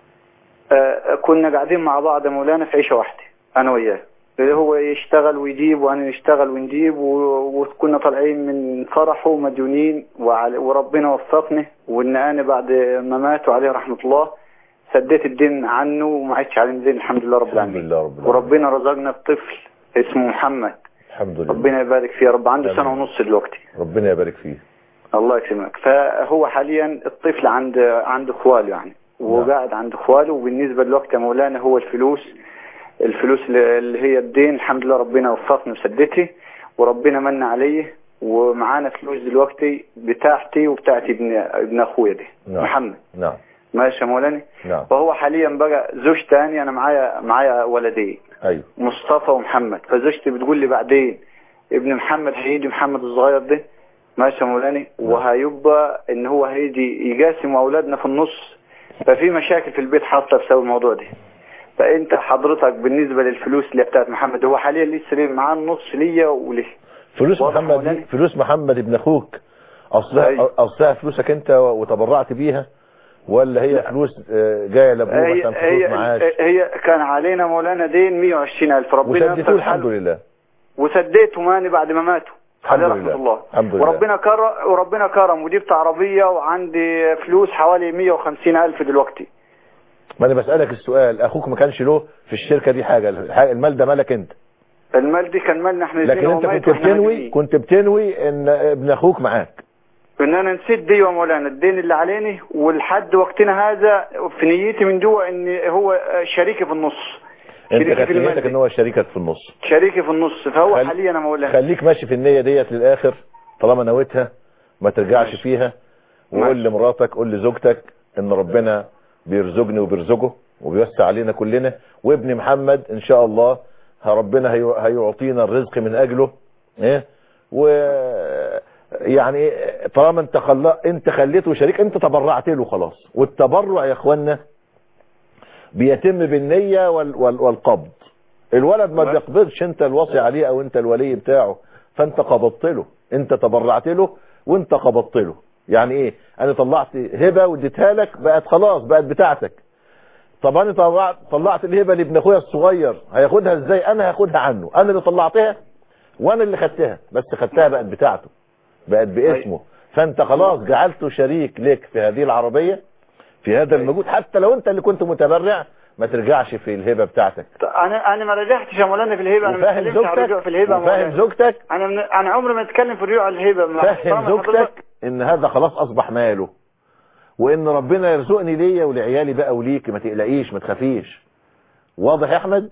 آه، كنا قاعدين مع بعض يا مولانا في عيشة واحدة أنا وياه اللي هو يشتغل ويجيب وأنا نشتغل ونجيب و- وكنا طالعين من فرحه مديونين وعلى- وربنا وفقني وإن أنا بعد ما مات عليه رحمة الله سديت الدين عنه وما عدتش عليه دين الحمد لله رب الحمد العالمين لله رب العالمين وربنا رزقنا بطفل اسمه محمد الحمد لله ربنا يبارك فيه يا رب عنده آمين. سنة ونص دلوقتي ربنا يبارك فيه الله يكرمك فهو حاليا الطفل عند عند اخواله يعني وقاعد عند اخواله وبالنسبه دلوقتي يا مولانا هو الفلوس الفلوس اللي هي الدين الحمد لله ربنا وفقني وسدتي وربنا من عليه ومعانا فلوس دلوقتي بتاعتي وبتاعتي ابن ابن اخويا ده نعم. محمد نعم ماشي يا مولانا نعم وهو حاليا بقى زوج تاني انا معايا معايا ولدين ايوه مصطفى ومحمد فزوجتي بتقول لي بعدين ابن محمد هيجي محمد الصغير ده ماشي يا مولانا وهيبقى ان هو هيجي يقاسم اولادنا في النص ففي مشاكل في البيت حاصله بسبب الموضوع ده فانت حضرتك بالنسبه للفلوس اللي بتاعت محمد هو حاليا لسه ليه معاه النص ليا وليه فلوس واضح محمد مولانا؟ دي فلوس محمد ابن اخوك اصلها أيوة. اصلها فلوسك انت وتبرعت بيها ولا هي فلوس آه، جايه لابوه هي مثلا فلوس هي, معاش هي كان علينا مولانا دين 120000 ربنا وسددتوه يسر الحمد حاله. لله وسديته ماني بعد ما ماتوا الحمد عليه رحمة لله. الله الحمد لله. وربنا كرم وربنا كرم وجبت عربية وعندي فلوس حوالي 150 ألف دلوقتي ما انا بسالك السؤال اخوك ما كانش له في الشركه دي حاجه الح- المال ده مالك انت المال دي كان مالنا احنا لكن انت كنت بتنوي كنت بتنوي ان ابن اخوك معاك ان انا نسيت دي يا مولانا الدين اللي عليني ولحد وقتنا هذا في نيتي من جوه ان هو شريكي في النص انت شريكي كانت في المال نيتك ان دي. هو شريكك في النص شريكي في النص فهو خل- حاليا يا مولانا خليك ماشي في النية ديت للآخر طالما نويتها ما ترجعش فيها وقول لمراتك قول لزوجتك ان ربنا بيرزقني وبيرزقه وبيوسع علينا كلنا وابن محمد ان شاء الله ها ربنا هي- هيعطينا الرزق من اجله ايه و يعني طالما انت خل... انت خليته شريك انت تبرعت له خلاص والتبرع يا اخوانا بيتم بالنية وال... وال... والقبض الولد ما بيقبضش انت الوصي عليه او انت الولي بتاعه فانت قبضت له انت تبرعت له وانت قبضت له يعني ايه انا طلعت هبة واديتها لك بقت خلاص بقت بتاعتك طب انا طلعت طلعت الهبة لابن اخويا الصغير هياخدها ازاي انا هاخدها عنه انا اللي طلعتها وانا اللي خدتها بس خدتها بقت بتاعته بقت باسمه فانت خلاص جعلته شريك لك في هذه العربية في هذا المجهود حتى لو انت اللي كنت متبرع ما ترجعش في الهبة بتاعتك انا انا ما رجعتش يا مولانا في الهبه انا ما وفاهم اتكلمتش عن زوجتك الرجوع في الهبه يا وفاهم مولانا. زوجتك انا من... انا عمري ما اتكلم في الرجوع على الهبه مع فهم احترام زوجتك حضرتك. ان هذا خلاص اصبح ماله وان ربنا يرزقني ليا ولعيالي بقى وليك ما تقلقيش ما تخافيش واضح يا احمد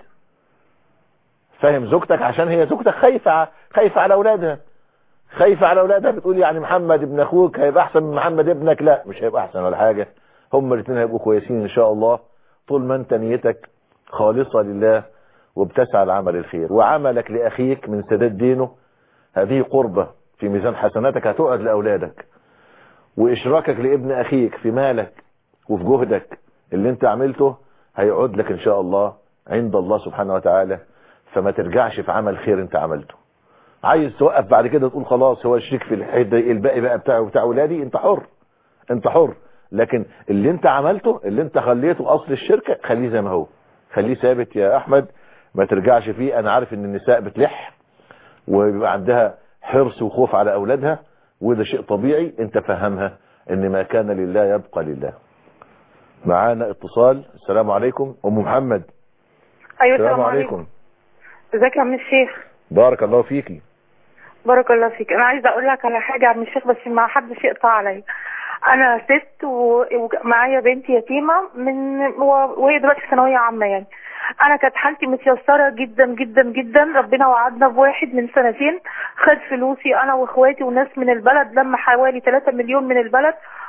فاهم زوجتك عشان هي زوجتك خايفه خايفه على اولادها خايفه على اولادها بتقول يعني محمد ابن اخوك هيبقى احسن من محمد ابنك لا مش هيبقى احسن ولا حاجه هما الاثنين هيبقوا كويسين ان شاء الله طول ما انت نيتك خالصه لله وبتسعى لعمل الخير وعملك لاخيك من سداد دينه هذه قربة في ميزان حسناتك هتقعد لأولادك وإشراكك لابن أخيك في مالك وفي جهدك اللي انت عملته هيعود لك إن شاء الله عند الله سبحانه وتعالى فما ترجعش في عمل خير انت عملته عايز توقف بعد كده تقول خلاص هو الشريك في الحته الباقي بقى بتاعه بتاع اولادي انت حر انت حر لكن اللي انت عملته اللي انت خليته اصل الشركه خليه زي ما هو خليه ثابت يا احمد ما ترجعش فيه انا عارف ان النساء بتلح وبيبقى عندها حرص وخوف على اولادها وده شيء طبيعي انت فهمها ان ما كان لله يبقى لله معانا اتصال السلام عليكم ام محمد ايوه السلام عليكم ازيك يا عم الشيخ بارك الله فيكي بارك الله فيك انا عايزه اقول لك على حاجه يا عم الشيخ بس ما حدش يقطع عليا انا ست و- ومعايا بنت يتيمه من و- وهي دلوقتي في ثانويه عامه يعني انا كانت حالتي متيسره جدا جدا جدا ربنا وعدنا بواحد من سنتين خد فلوسي انا واخواتي وناس من البلد لما حوالي 3 مليون من البلد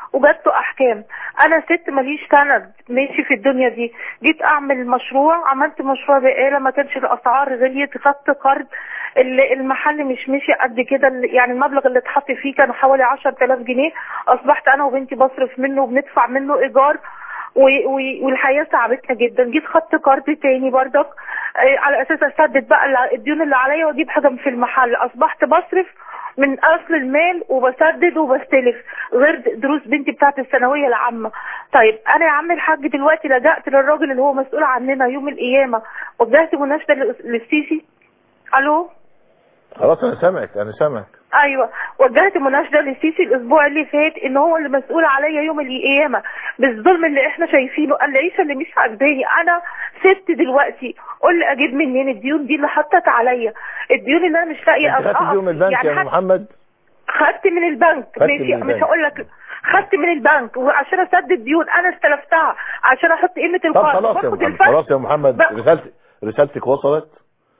وجات احكام انا ست ماليش سند ماشي في الدنيا دي جيت اعمل مشروع عملت مشروع بقاله ما كانش الاسعار غليت خدت قرض ال- المحل مش مشي قد كده ال- يعني المبلغ اللي اتحط فيه كان حوالي 10000 جنيه اصبحت انا وبنتي بصرف منه وبندفع منه ايجار و- و- والحياه تعبتنا جدا جيت خدت قرض تاني بردك آه، على اساس اسدد بقى الع- الديون اللي عليا واجيب حاجه في المحل اصبحت بصرف من اصل المال وبسدد وبستلف غير د- دروس بنتي بتاعت الثانويه العامه طيب انا يا عم الحاج دلوقتي لجأت للراجل اللي هو مسؤول عننا يوم القيامه وجهت مناشده للأس- للسيسي الو خلاص انا سامعك انا سامعك ايوه وجهت مناشده للسيسي الاسبوع اللي فات ان هو اللي مسؤول عليا يوم القيامه بالظلم اللي احنا شايفينه العيشه اللي مش عاجباني انا ست دلوقتي قول لي اجيب منين الديون دي اللي حطت عليا الديون اللي انا مش لاقيه انت خدت أقف- يوم البنك يا حتى- محمد خدت من البنك خدت ماشي من البنك. مش هقول لك خدت من البنك وعشان اسدد ديون انا استلفتها عشان احط قيمه طب القرض خلاص يا باخد محمد الفرق خلاص يا محمد بقى- رسالتك رسالتك وصلت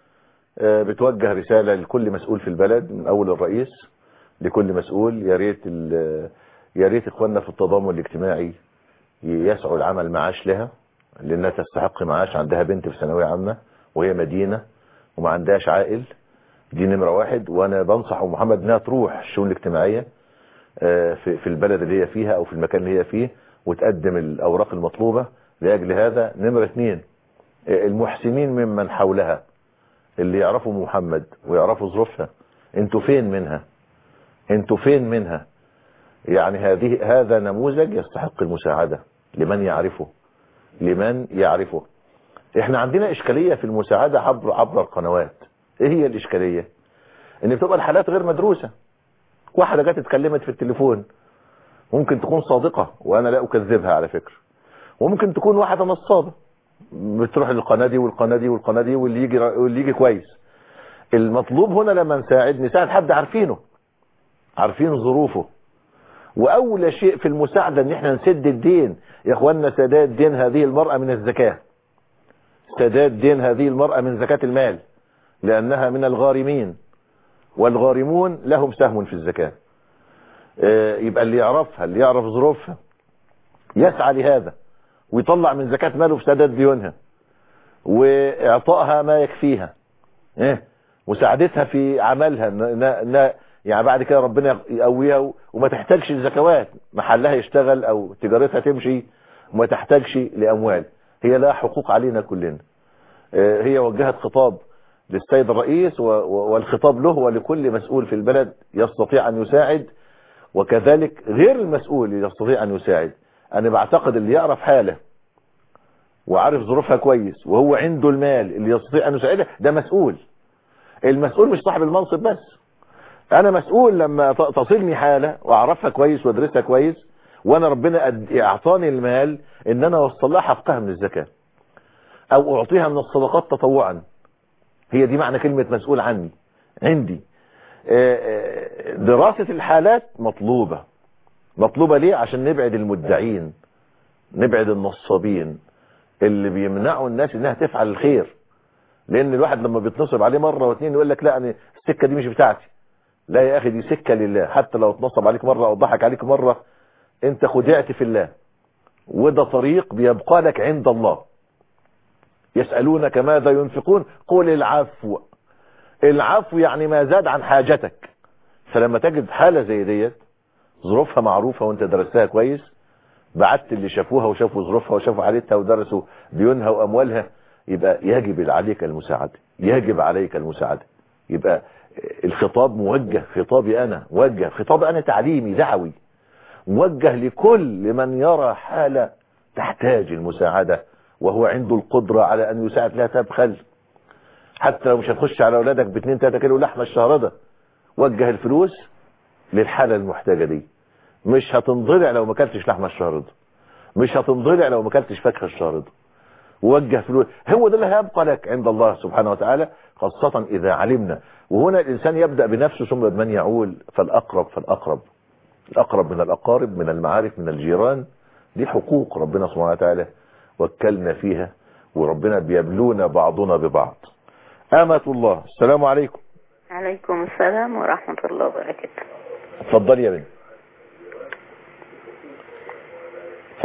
آه، بتوجه رسالة لكل مسؤول في البلد من أول الرئيس لكل مسؤول يا ريت ال- يا ريت إخواننا في التضامن الاجتماعي يسعوا العمل معاش لها لأنها تستحق معاش عندها بنت في ثانوية عامة وهي مدينة وما عندهاش عائل دي نمرة واحد وأنا بنصح أم محمد إنها تروح الشؤون الاجتماعية آه، في في البلد اللي هي فيها أو في المكان اللي هي فيه وتقدم الأوراق المطلوبة لأجل هذا نمرة اثنين آه، المحسنين ممن حولها اللي يعرفوا محمد ويعرفوا ظروفها انتوا فين منها انتوا فين منها يعني هذه هذا نموذج يستحق المساعدة لمن يعرفه لمن يعرفه احنا عندنا اشكالية في المساعدة عبر عبر القنوات ايه هي الاشكالية ان بتبقى الحالات غير مدروسة واحدة جت اتكلمت في التليفون ممكن تكون صادقة وانا لا اكذبها على فكرة وممكن تكون واحدة نصابة بتروح للقناة دي والقناة دي والقناة دي واللي يجي واللي يجي كويس المطلوب هنا لما نساعد نساعد حد عارفينه عارفين ظروفه واول شيء في المساعدة ان احنا نسد الدين يا اخوانا سداد دين هذه المرأة من الزكاة سداد دين هذه المرأة من زكاة المال لانها من الغارمين والغارمون لهم سهم في الزكاة آه، يبقى اللي يعرفها اللي يعرف ظروفها يسعى لهذا ويطلع من زكاة ماله في سداد ديونها واعطائها ما يكفيها ايه مساعدتها في عملها ن- ن- ن- يعني بعد كده ربنا يقويها و- وما تحتاجش الزكوات محلها يشتغل او تجارتها تمشي وما تحتاجش لاموال هي لها حقوق علينا كلنا آه، هي وجهت خطاب للسيد الرئيس و- و- والخطاب له ولكل مسؤول في البلد يستطيع ان يساعد وكذلك غير المسؤول يستطيع ان يساعد انا بعتقد اللي يعرف حاله وعارف ظروفها كويس وهو عنده المال اللي يستطيع ان يساعدها ده مسؤول المسؤول مش صاحب المنصب بس انا مسؤول لما ت- تصلني حالة واعرفها كويس وادرسها كويس وانا ربنا أد- اعطاني المال ان انا اوصل لها حقها من الزكاة او اعطيها من الصدقات تطوعا هي دي معنى كلمة مسؤول عني عندي آه، آه، دراسة الحالات مطلوبة مطلوبة ليه عشان نبعد المدعين نبعد النصابين اللي بيمنعوا الناس انها تفعل الخير لان الواحد لما بيتنصب عليه مرة واثنين يقول لك لا انا السكة دي مش بتاعتي لا يا اخي دي سكة لله حتى لو اتنصب عليك مرة او ضحك عليك مرة انت خدعت في الله وده طريق بيبقى لك عند الله يسألونك ماذا ينفقون قل العفو العفو يعني ما زاد عن حاجتك فلما تجد حالة زي ديت ظروفها معروفة وانت درستها كويس بعت اللي شافوها وشافوا ظروفها وشافوا حالتها ودرسوا ديونها واموالها يبقى يجب عليك المساعدة يجب عليك المساعدة يبقى الخطاب موجه خطابي انا موجه خطاب انا تعليمي دعوي موجه لكل من يرى حالة تحتاج المساعدة وهو عنده القدرة على ان يساعد لا تبخل حتى لو مش هتخش على اولادك باتنين تلاتة كيلو لحمة الشهر ده وجه الفلوس للحالة المحتاجة دي مش هتنضلع لو ما اكلتش لحمة الشهر ده مش هتنضلع لو ما اكلتش فاكهة الشهر ده ووجه فلوس هو ده اللي هيبقى لك عند الله سبحانه وتعالى خاصة إذا علمنا وهنا الإنسان يبدأ بنفسه ثم بمن يعول فالأقرب فالأقرب الأقرب من الأقارب من المعارف من الجيران دي حقوق ربنا سبحانه وتعالى وكلنا فيها وربنا بيبلونا بعضنا ببعض أمة الله السلام عليكم عليكم السلام ورحمة الله وبركاته اتفضلي يا بنت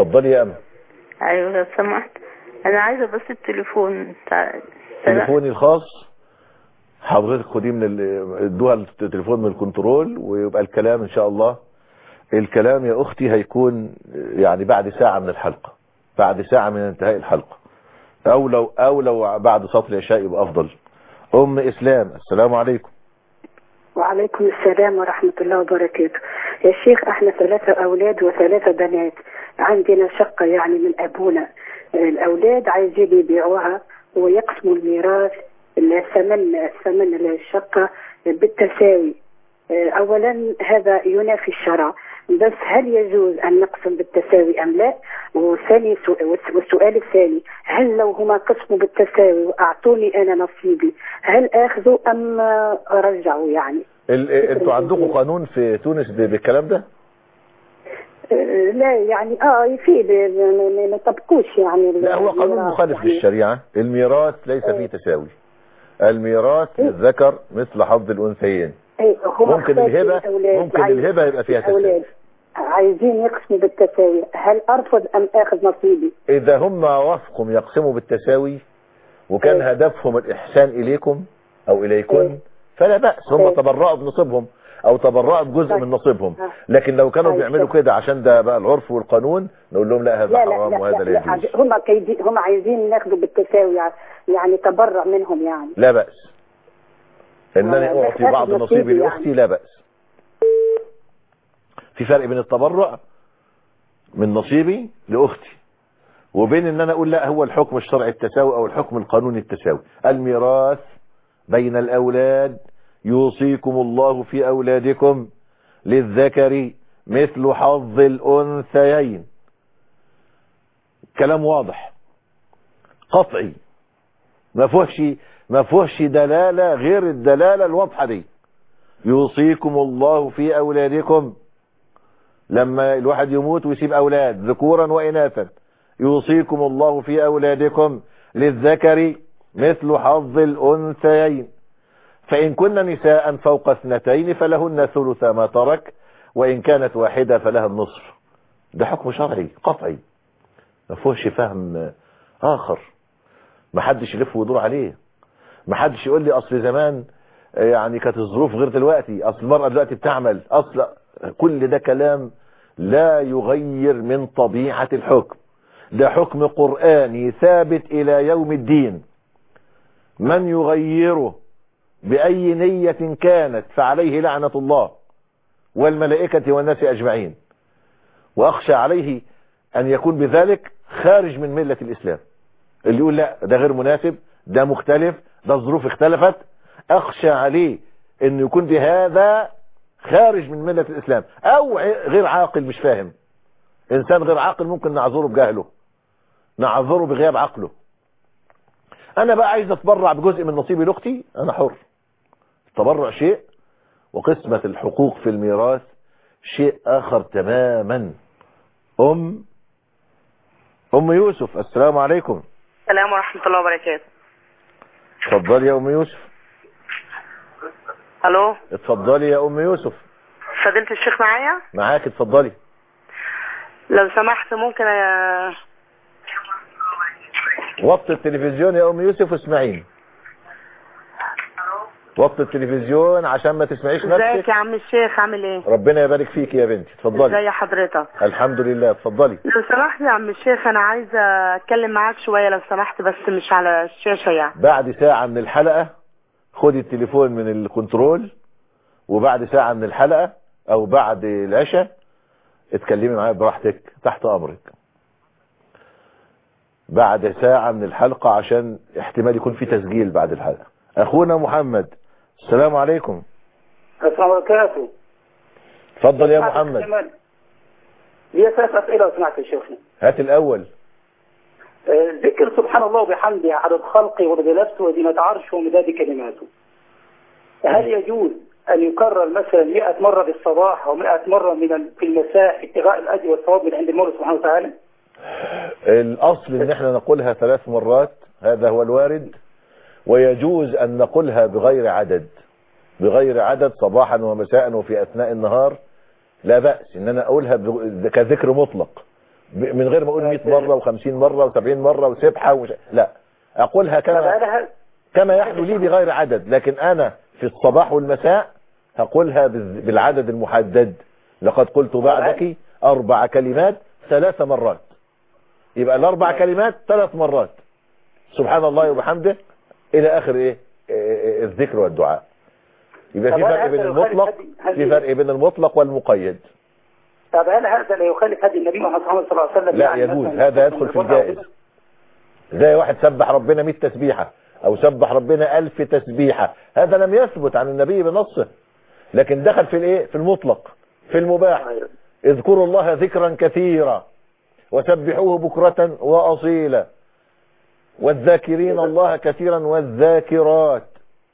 اتفضلي يا أمل ايوه لو سمحت انا عايزه بس التليفون بتاع تليفوني الخاص حضرتك خديه من ال- ادوها التليفون من الكنترول ويبقى الكلام ان شاء الله الكلام يا اختي هيكون يعني بعد ساعة من الحلقة بعد ساعة من انتهاء الحلقة او لو او لو بعد صلاة العشاء يبقى افضل ام اسلام السلام عليكم وعليكم السلام ورحمة الله وبركاته يا شيخ احنا ثلاثة اولاد وثلاثة بنات عندنا شقة يعني من ابونا الاولاد عايزين يبيعوها ويقسموا الميراث الثمن الثمن الشقة بالتساوي اه، اولا هذا ينافي الشرع بس هل يجوز ان نقسم بالتساوي ام لا وثاني سؤال والسؤال الثاني هل لو هما قسموا بالتساوي واعطوني انا نصيبي هل اخذوا ام رجعوا يعني ال- انتوا عندكم قانون في تونس ب- بالكلام ده آه، لا يعني اه يفيد ما- ما ما طبقوش يعني لا هو قانون الميراث مخالف يعني. للشريعة الميراث ليس فيه تساوي الميراث للذكر مثل حظ الانثيين إيه، هم ممكن أخواتي الهبة الأولاد ممكن عايز- الهبة يبقى فيها تساوي الأولاد عايزين يقسموا بالتساوي هل ارفض ام اخذ نصيبي إذا هم وافقوا يقسموا بالتساوي وكان هدفهم الإحسان إليكم أو إليكن فلا بأس هم إيه. تبرعوا بنصيبهم أو تبرعوا بجزء من نصيبهم لكن لو كانوا طيب. بيعملوا كده عشان ده بقى العرف والقانون نقول لهم لا هذا لا لا حرام لا, وهذا لا, لا لا يجوز هم كيدي هم عايزين ناخذوا بالتساوي يعني- يعني تبرع منهم يعني لا بأس إنني آه، لا، أعطي بعض آخذ نصيبي نصيبي لأختي لا بأس في فرق بين التبرع من نصيبي لأختي وبين ان انا اقول لا هو الحكم الشرعي التساوي او الحكم القانوني التساوي الميراث بين الاولاد يوصيكم الله في اولادكم للذكر مثل حظ الانثيين كلام واضح قطعي ما فيهش ما فيهش دلاله غير الدلاله الواضحه دي يوصيكم الله في اولادكم لما الواحد يموت ويسيب اولاد ذكورا واناثا يوصيكم الله في أولادكم للذكر مثل حظ الأنثيين فإن كن نساء فوق اثنتين فلهن ثلث ما ترك وإن كانت واحدة فلها النصف ده حكم شرعي قطعي ما فيهوش فهم آخر ما حدش يلف ويدور عليه ما حدش يقول لي أصل زمان يعني كانت الظروف غير دلوقتي أصل المرأة دلوقتي بتعمل أصل كل ده كلام لا يغير من طبيعة الحكم ده حكم قرآني ثابت إلى يوم الدين من يغيره بأي نية كانت فعليه لعنة الله والملائكة والناس أجمعين وأخشى عليه أن يكون بذلك خارج من ملة الإسلام اللي يقول لا ده غير مناسب ده مختلف ده الظروف اختلفت أخشى عليه أن يكون بهذا خارج من ملة الإسلام أو غير عاقل مش فاهم إنسان غير عاقل ممكن نعذره بجهله نعذره بغياب عقله انا بقى عايز اتبرع بجزء من نصيبي لاختي انا حر التبرع شيء وقسمة الحقوق في الميراث شيء اخر تماما ام ام يوسف السلام عليكم السلام ورحمة الله وبركاته اتفضلي يا ام يوسف الو اتفضلي يا ام يوسف فضيلة الشيخ معايا معاك اتفضلي لو سمحت ممكن أ... وطي التلفزيون يا ام يوسف واسمعيني وطي التلفزيون عشان ما تسمعيش ازيك نفسك يا عم الشيخ عامل ايه ربنا يبارك فيك يا بنتي اتفضلي ازي حضرتك الحمد لله اتفضلي لو سمحت يا عم الشيخ انا عايزه اتكلم معاك شويه لو سمحت بس مش على الشاشه يعني بعد ساعة من الحلقة خدي التليفون من الكنترول وبعد ساعة من الحلقة او بعد العشاء اتكلمي معايا براحتك تحت امرك بعد ساعة من الحلقة عشان احتمال يكون في تسجيل بعد الحلقة اخونا محمد السلام عليكم السلام عليكم وبركاته اتفضل يا محمد لي ثلاث أسئلة لو سمحت يا شيخنا هات الاول آه، ذكر سبحان الله وبحمده عدد خلقه ورضا نفسه وزينة عرشه ومداد كلماته هل يجوز أن يكرر مثلا 100 مرة بالصباح أو 100 مرة من ال- في المساء ابتغاء الأجر والثواب من عند المولى سبحانه وتعالى؟ الاصل ان احنا نقولها ثلاث مرات هذا هو الوارد ويجوز ان نقولها بغير عدد بغير عدد صباحا ومساء وفي اثناء النهار لا بأس ان انا اقولها بغ- كذكر مطلق ب- من غير ما اقول 100 مره و50 مره و70 مره وسبحه ومش لا اقولها طب كما انا ه- كما يحلو لي بغير عدد لكن انا في الصباح والمساء هقولها بال- بالعدد المحدد لقد قلت بعدك اربع كلمات ثلاث مرات يبقى الاربع كلمات ثلاث مرات سبحان الله وبحمده الى اخر ايه إيه، الذكر والدعاء يبقى في طب هل فرق بين هذا يخالف المطلق هدي- هدي- في فرق بين المطلق والمقيد طب هل هذا لا يخالف هدي النبي محمد صلى الله عليه وسلم لا يعني يجوز مثلاً هذا يدخل في الجائز زي واحد سبح ربنا 100 تسبيحة او سبح ربنا 1000 تسبيحة هذا لم يثبت عن النبي بنصه لكن دخل في الايه في المطلق في المباح اذكروا الله ذكرا كثيرا وسبحوه بكرة واصيلا والذاكرين الله كثيرا والذاكرات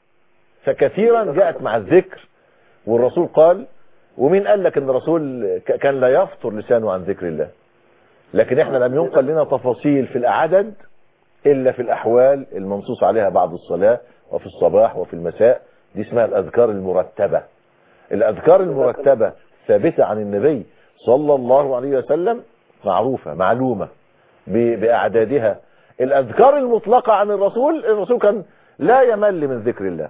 فكثيرا جاءت مع الذكر والرسول قال ومين قال لك ان الرسول ك- كان لا يفطر لسانه عن ذكر الله لكن احنا لم ينقل لنا تفاصيل في العدد الا في الاحوال المنصوص عليها بعد الصلاة وفي الصباح وفي المساء دي اسمها الاذكار المرتبة الاذكار المرتبة ثابتة عن النبي صلى الله عليه وسلم معروفة معلومة ب- باعدادها الاذكار المطلقة عن الرسول الرسول كان لا يمل من ذكر الله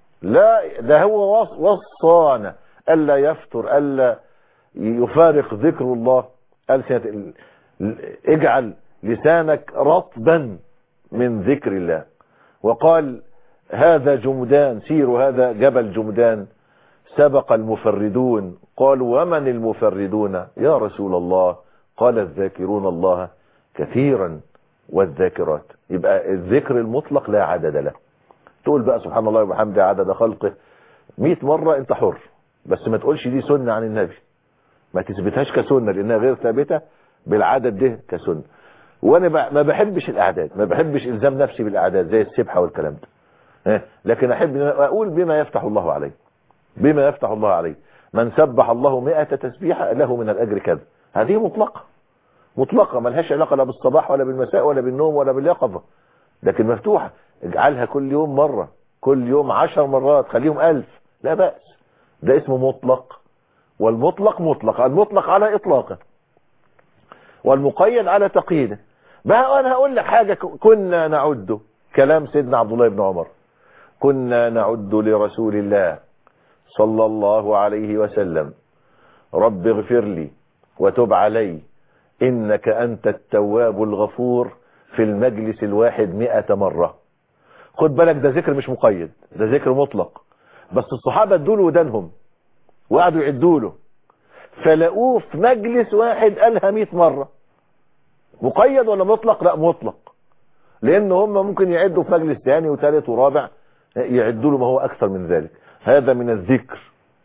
لا ده هو وص- وصانا الا يفتر الا يفارق ذكر الله ألسنة ال- ال- اجعل لسانك رطبا من ذكر الله وقال هذا جمدان سير هذا جبل جمدان سبق المفردون قالوا ومن المفردون يا رسول الله قال الذاكرون الله كثيرا والذاكرات يبقى الذكر المطلق لا عدد له تقول بقى سبحان الله وبحمده عدد خلقه 100 مرة انت حر بس ما تقولش دي سنة عن النبي ما تثبتهاش كسنة لانها غير ثابتة بالعدد ده كسنة وانا ب- ما بحبش الاعداد ما بحبش الزام نفسي بالاعداد زي السبحة والكلام ده ها؟ لكن احب ان أنا اقول بما يفتح الله عليه بما يفتح الله عليه من سبح الله مئة تسبيحة له من الاجر كذا هذه مطلقة مطلقة ملهاش علاقة لا بالصباح ولا بالمساء ولا بالنوم ولا باليقظة لكن مفتوحة اجعلها كل يوم مرة كل يوم عشر مرات خليهم ألف لا بأس ده اسمه مطلق والمطلق مطلق المطلق على إطلاقه والمقيد على تقييده بقى أنا هقول لك حاجة ك- كنا نعد كلام سيدنا عبد الله بن عمر كنا نعد لرسول الله صلى الله عليه وسلم رب اغفر لي وتب علي إنك أنت التواب الغفور في المجلس الواحد مئة مرة خد بالك ده ذكر مش مقيد ده ذكر مطلق بس الصحابة ادوا له ودانهم وقعدوا يعدوا له فلقوه في مجلس واحد قالها 100 مرة مقيد ولا مطلق لا مطلق لان هم ممكن يعدوا في مجلس ثاني وثالث ورابع يعدوا له ما هو اكثر من ذلك هذا من الذكر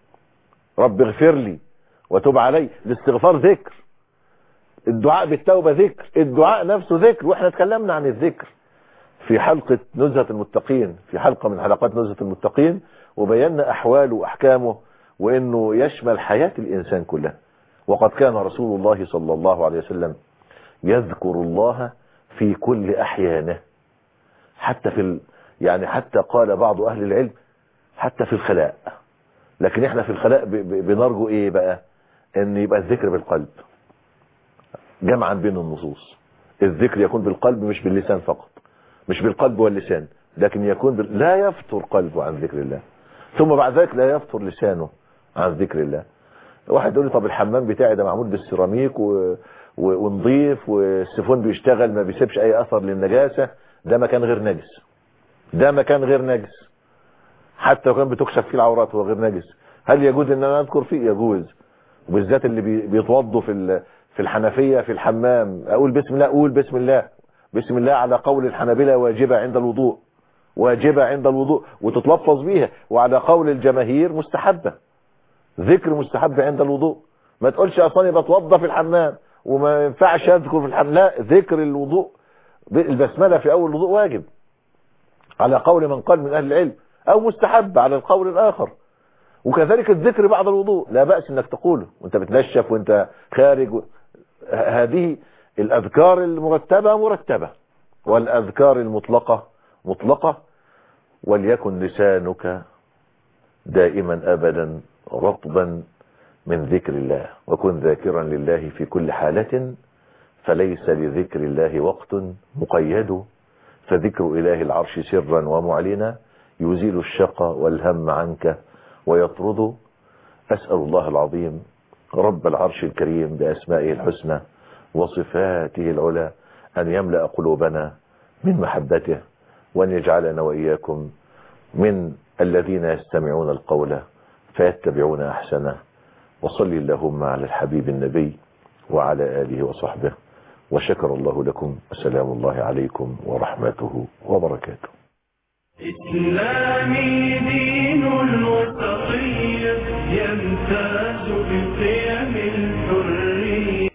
رب اغفر لي وتب علي الاستغفار ذكر الدعاء بالتوبة ذكر الدعاء نفسه ذكر واحنا اتكلمنا عن الذكر في حلقة نزهة المتقين في حلقة من حلقات نزهة المتقين وبينا أحواله وأحكامه وأنه يشمل حياة الإنسان كلها وقد كان رسول الله صلى الله عليه وسلم يذكر الله في كل أحيانه حتى في ال... يعني حتى قال بعض أهل العلم حتى في الخلاء لكن احنا في الخلاء ب... ب... بنرجو ايه بقى ان يبقى الذكر بالقلب جمعا بين النصوص الذكر يكون بالقلب مش باللسان فقط مش بالقلب واللسان لكن يكون بال... لا يفتر قلبه عن ذكر الله ثم بعد ذلك لا يفتر لسانه عن ذكر الله واحد يقول لي طب الحمام بتاعي ده معمول بالسيراميك و... و... ونضيف والسيفون بيشتغل ما بيسيبش اي اثر للنجاسة ده مكان غير نجس ده مكان غير نجس حتى لو كان بتكشف فيه العورات هو غير نجس هل يجوز ان انا اذكر فيه يجوز وبالذات اللي بي... بيتوضوا في ال... في الحنفية في الحمام اقول بسم الله اقول بسم الله بسم الله على قول الحنابلة واجبة عند الوضوء واجبة عند الوضوء وتتلفظ بيها وعلى قول الجماهير مستحبة ذكر مستحب عند الوضوء ما تقولش اصلا بتوضى في الحمام وما ينفعش اذكر في الحمام لا ذكر الوضوء البسملة في اول الوضوء واجب على قول من قال من اهل العلم او مستحب على القول الاخر وكذلك الذكر بعد الوضوء لا بأس انك تقوله وانت بتنشف وانت خارج و... هذه الاذكار المرتبة مرتبة والاذكار المطلقة مطلقة وليكن لسانك دائما ابدا رطبا من ذكر الله وكن ذاكرا لله في كل حالة فليس لذكر الله وقت مقيد فذكر إله العرش سرا ومعلنا يزيل الشقى والهم عنك ويطرد أسأل الله العظيم رب العرش الكريم بأسمائه الحسنى وصفاته العلى أن يملأ قلوبنا من محبته وأن يجعلنا وإياكم من الذين يستمعون القول فيتبعون أحسنه وصل اللهم على الحبيب النبي وعلى آله وصحبه وشكر الله لكم السلام الله عليكم ورحمته وبركاته إسلامي دين الوسطية يمتاز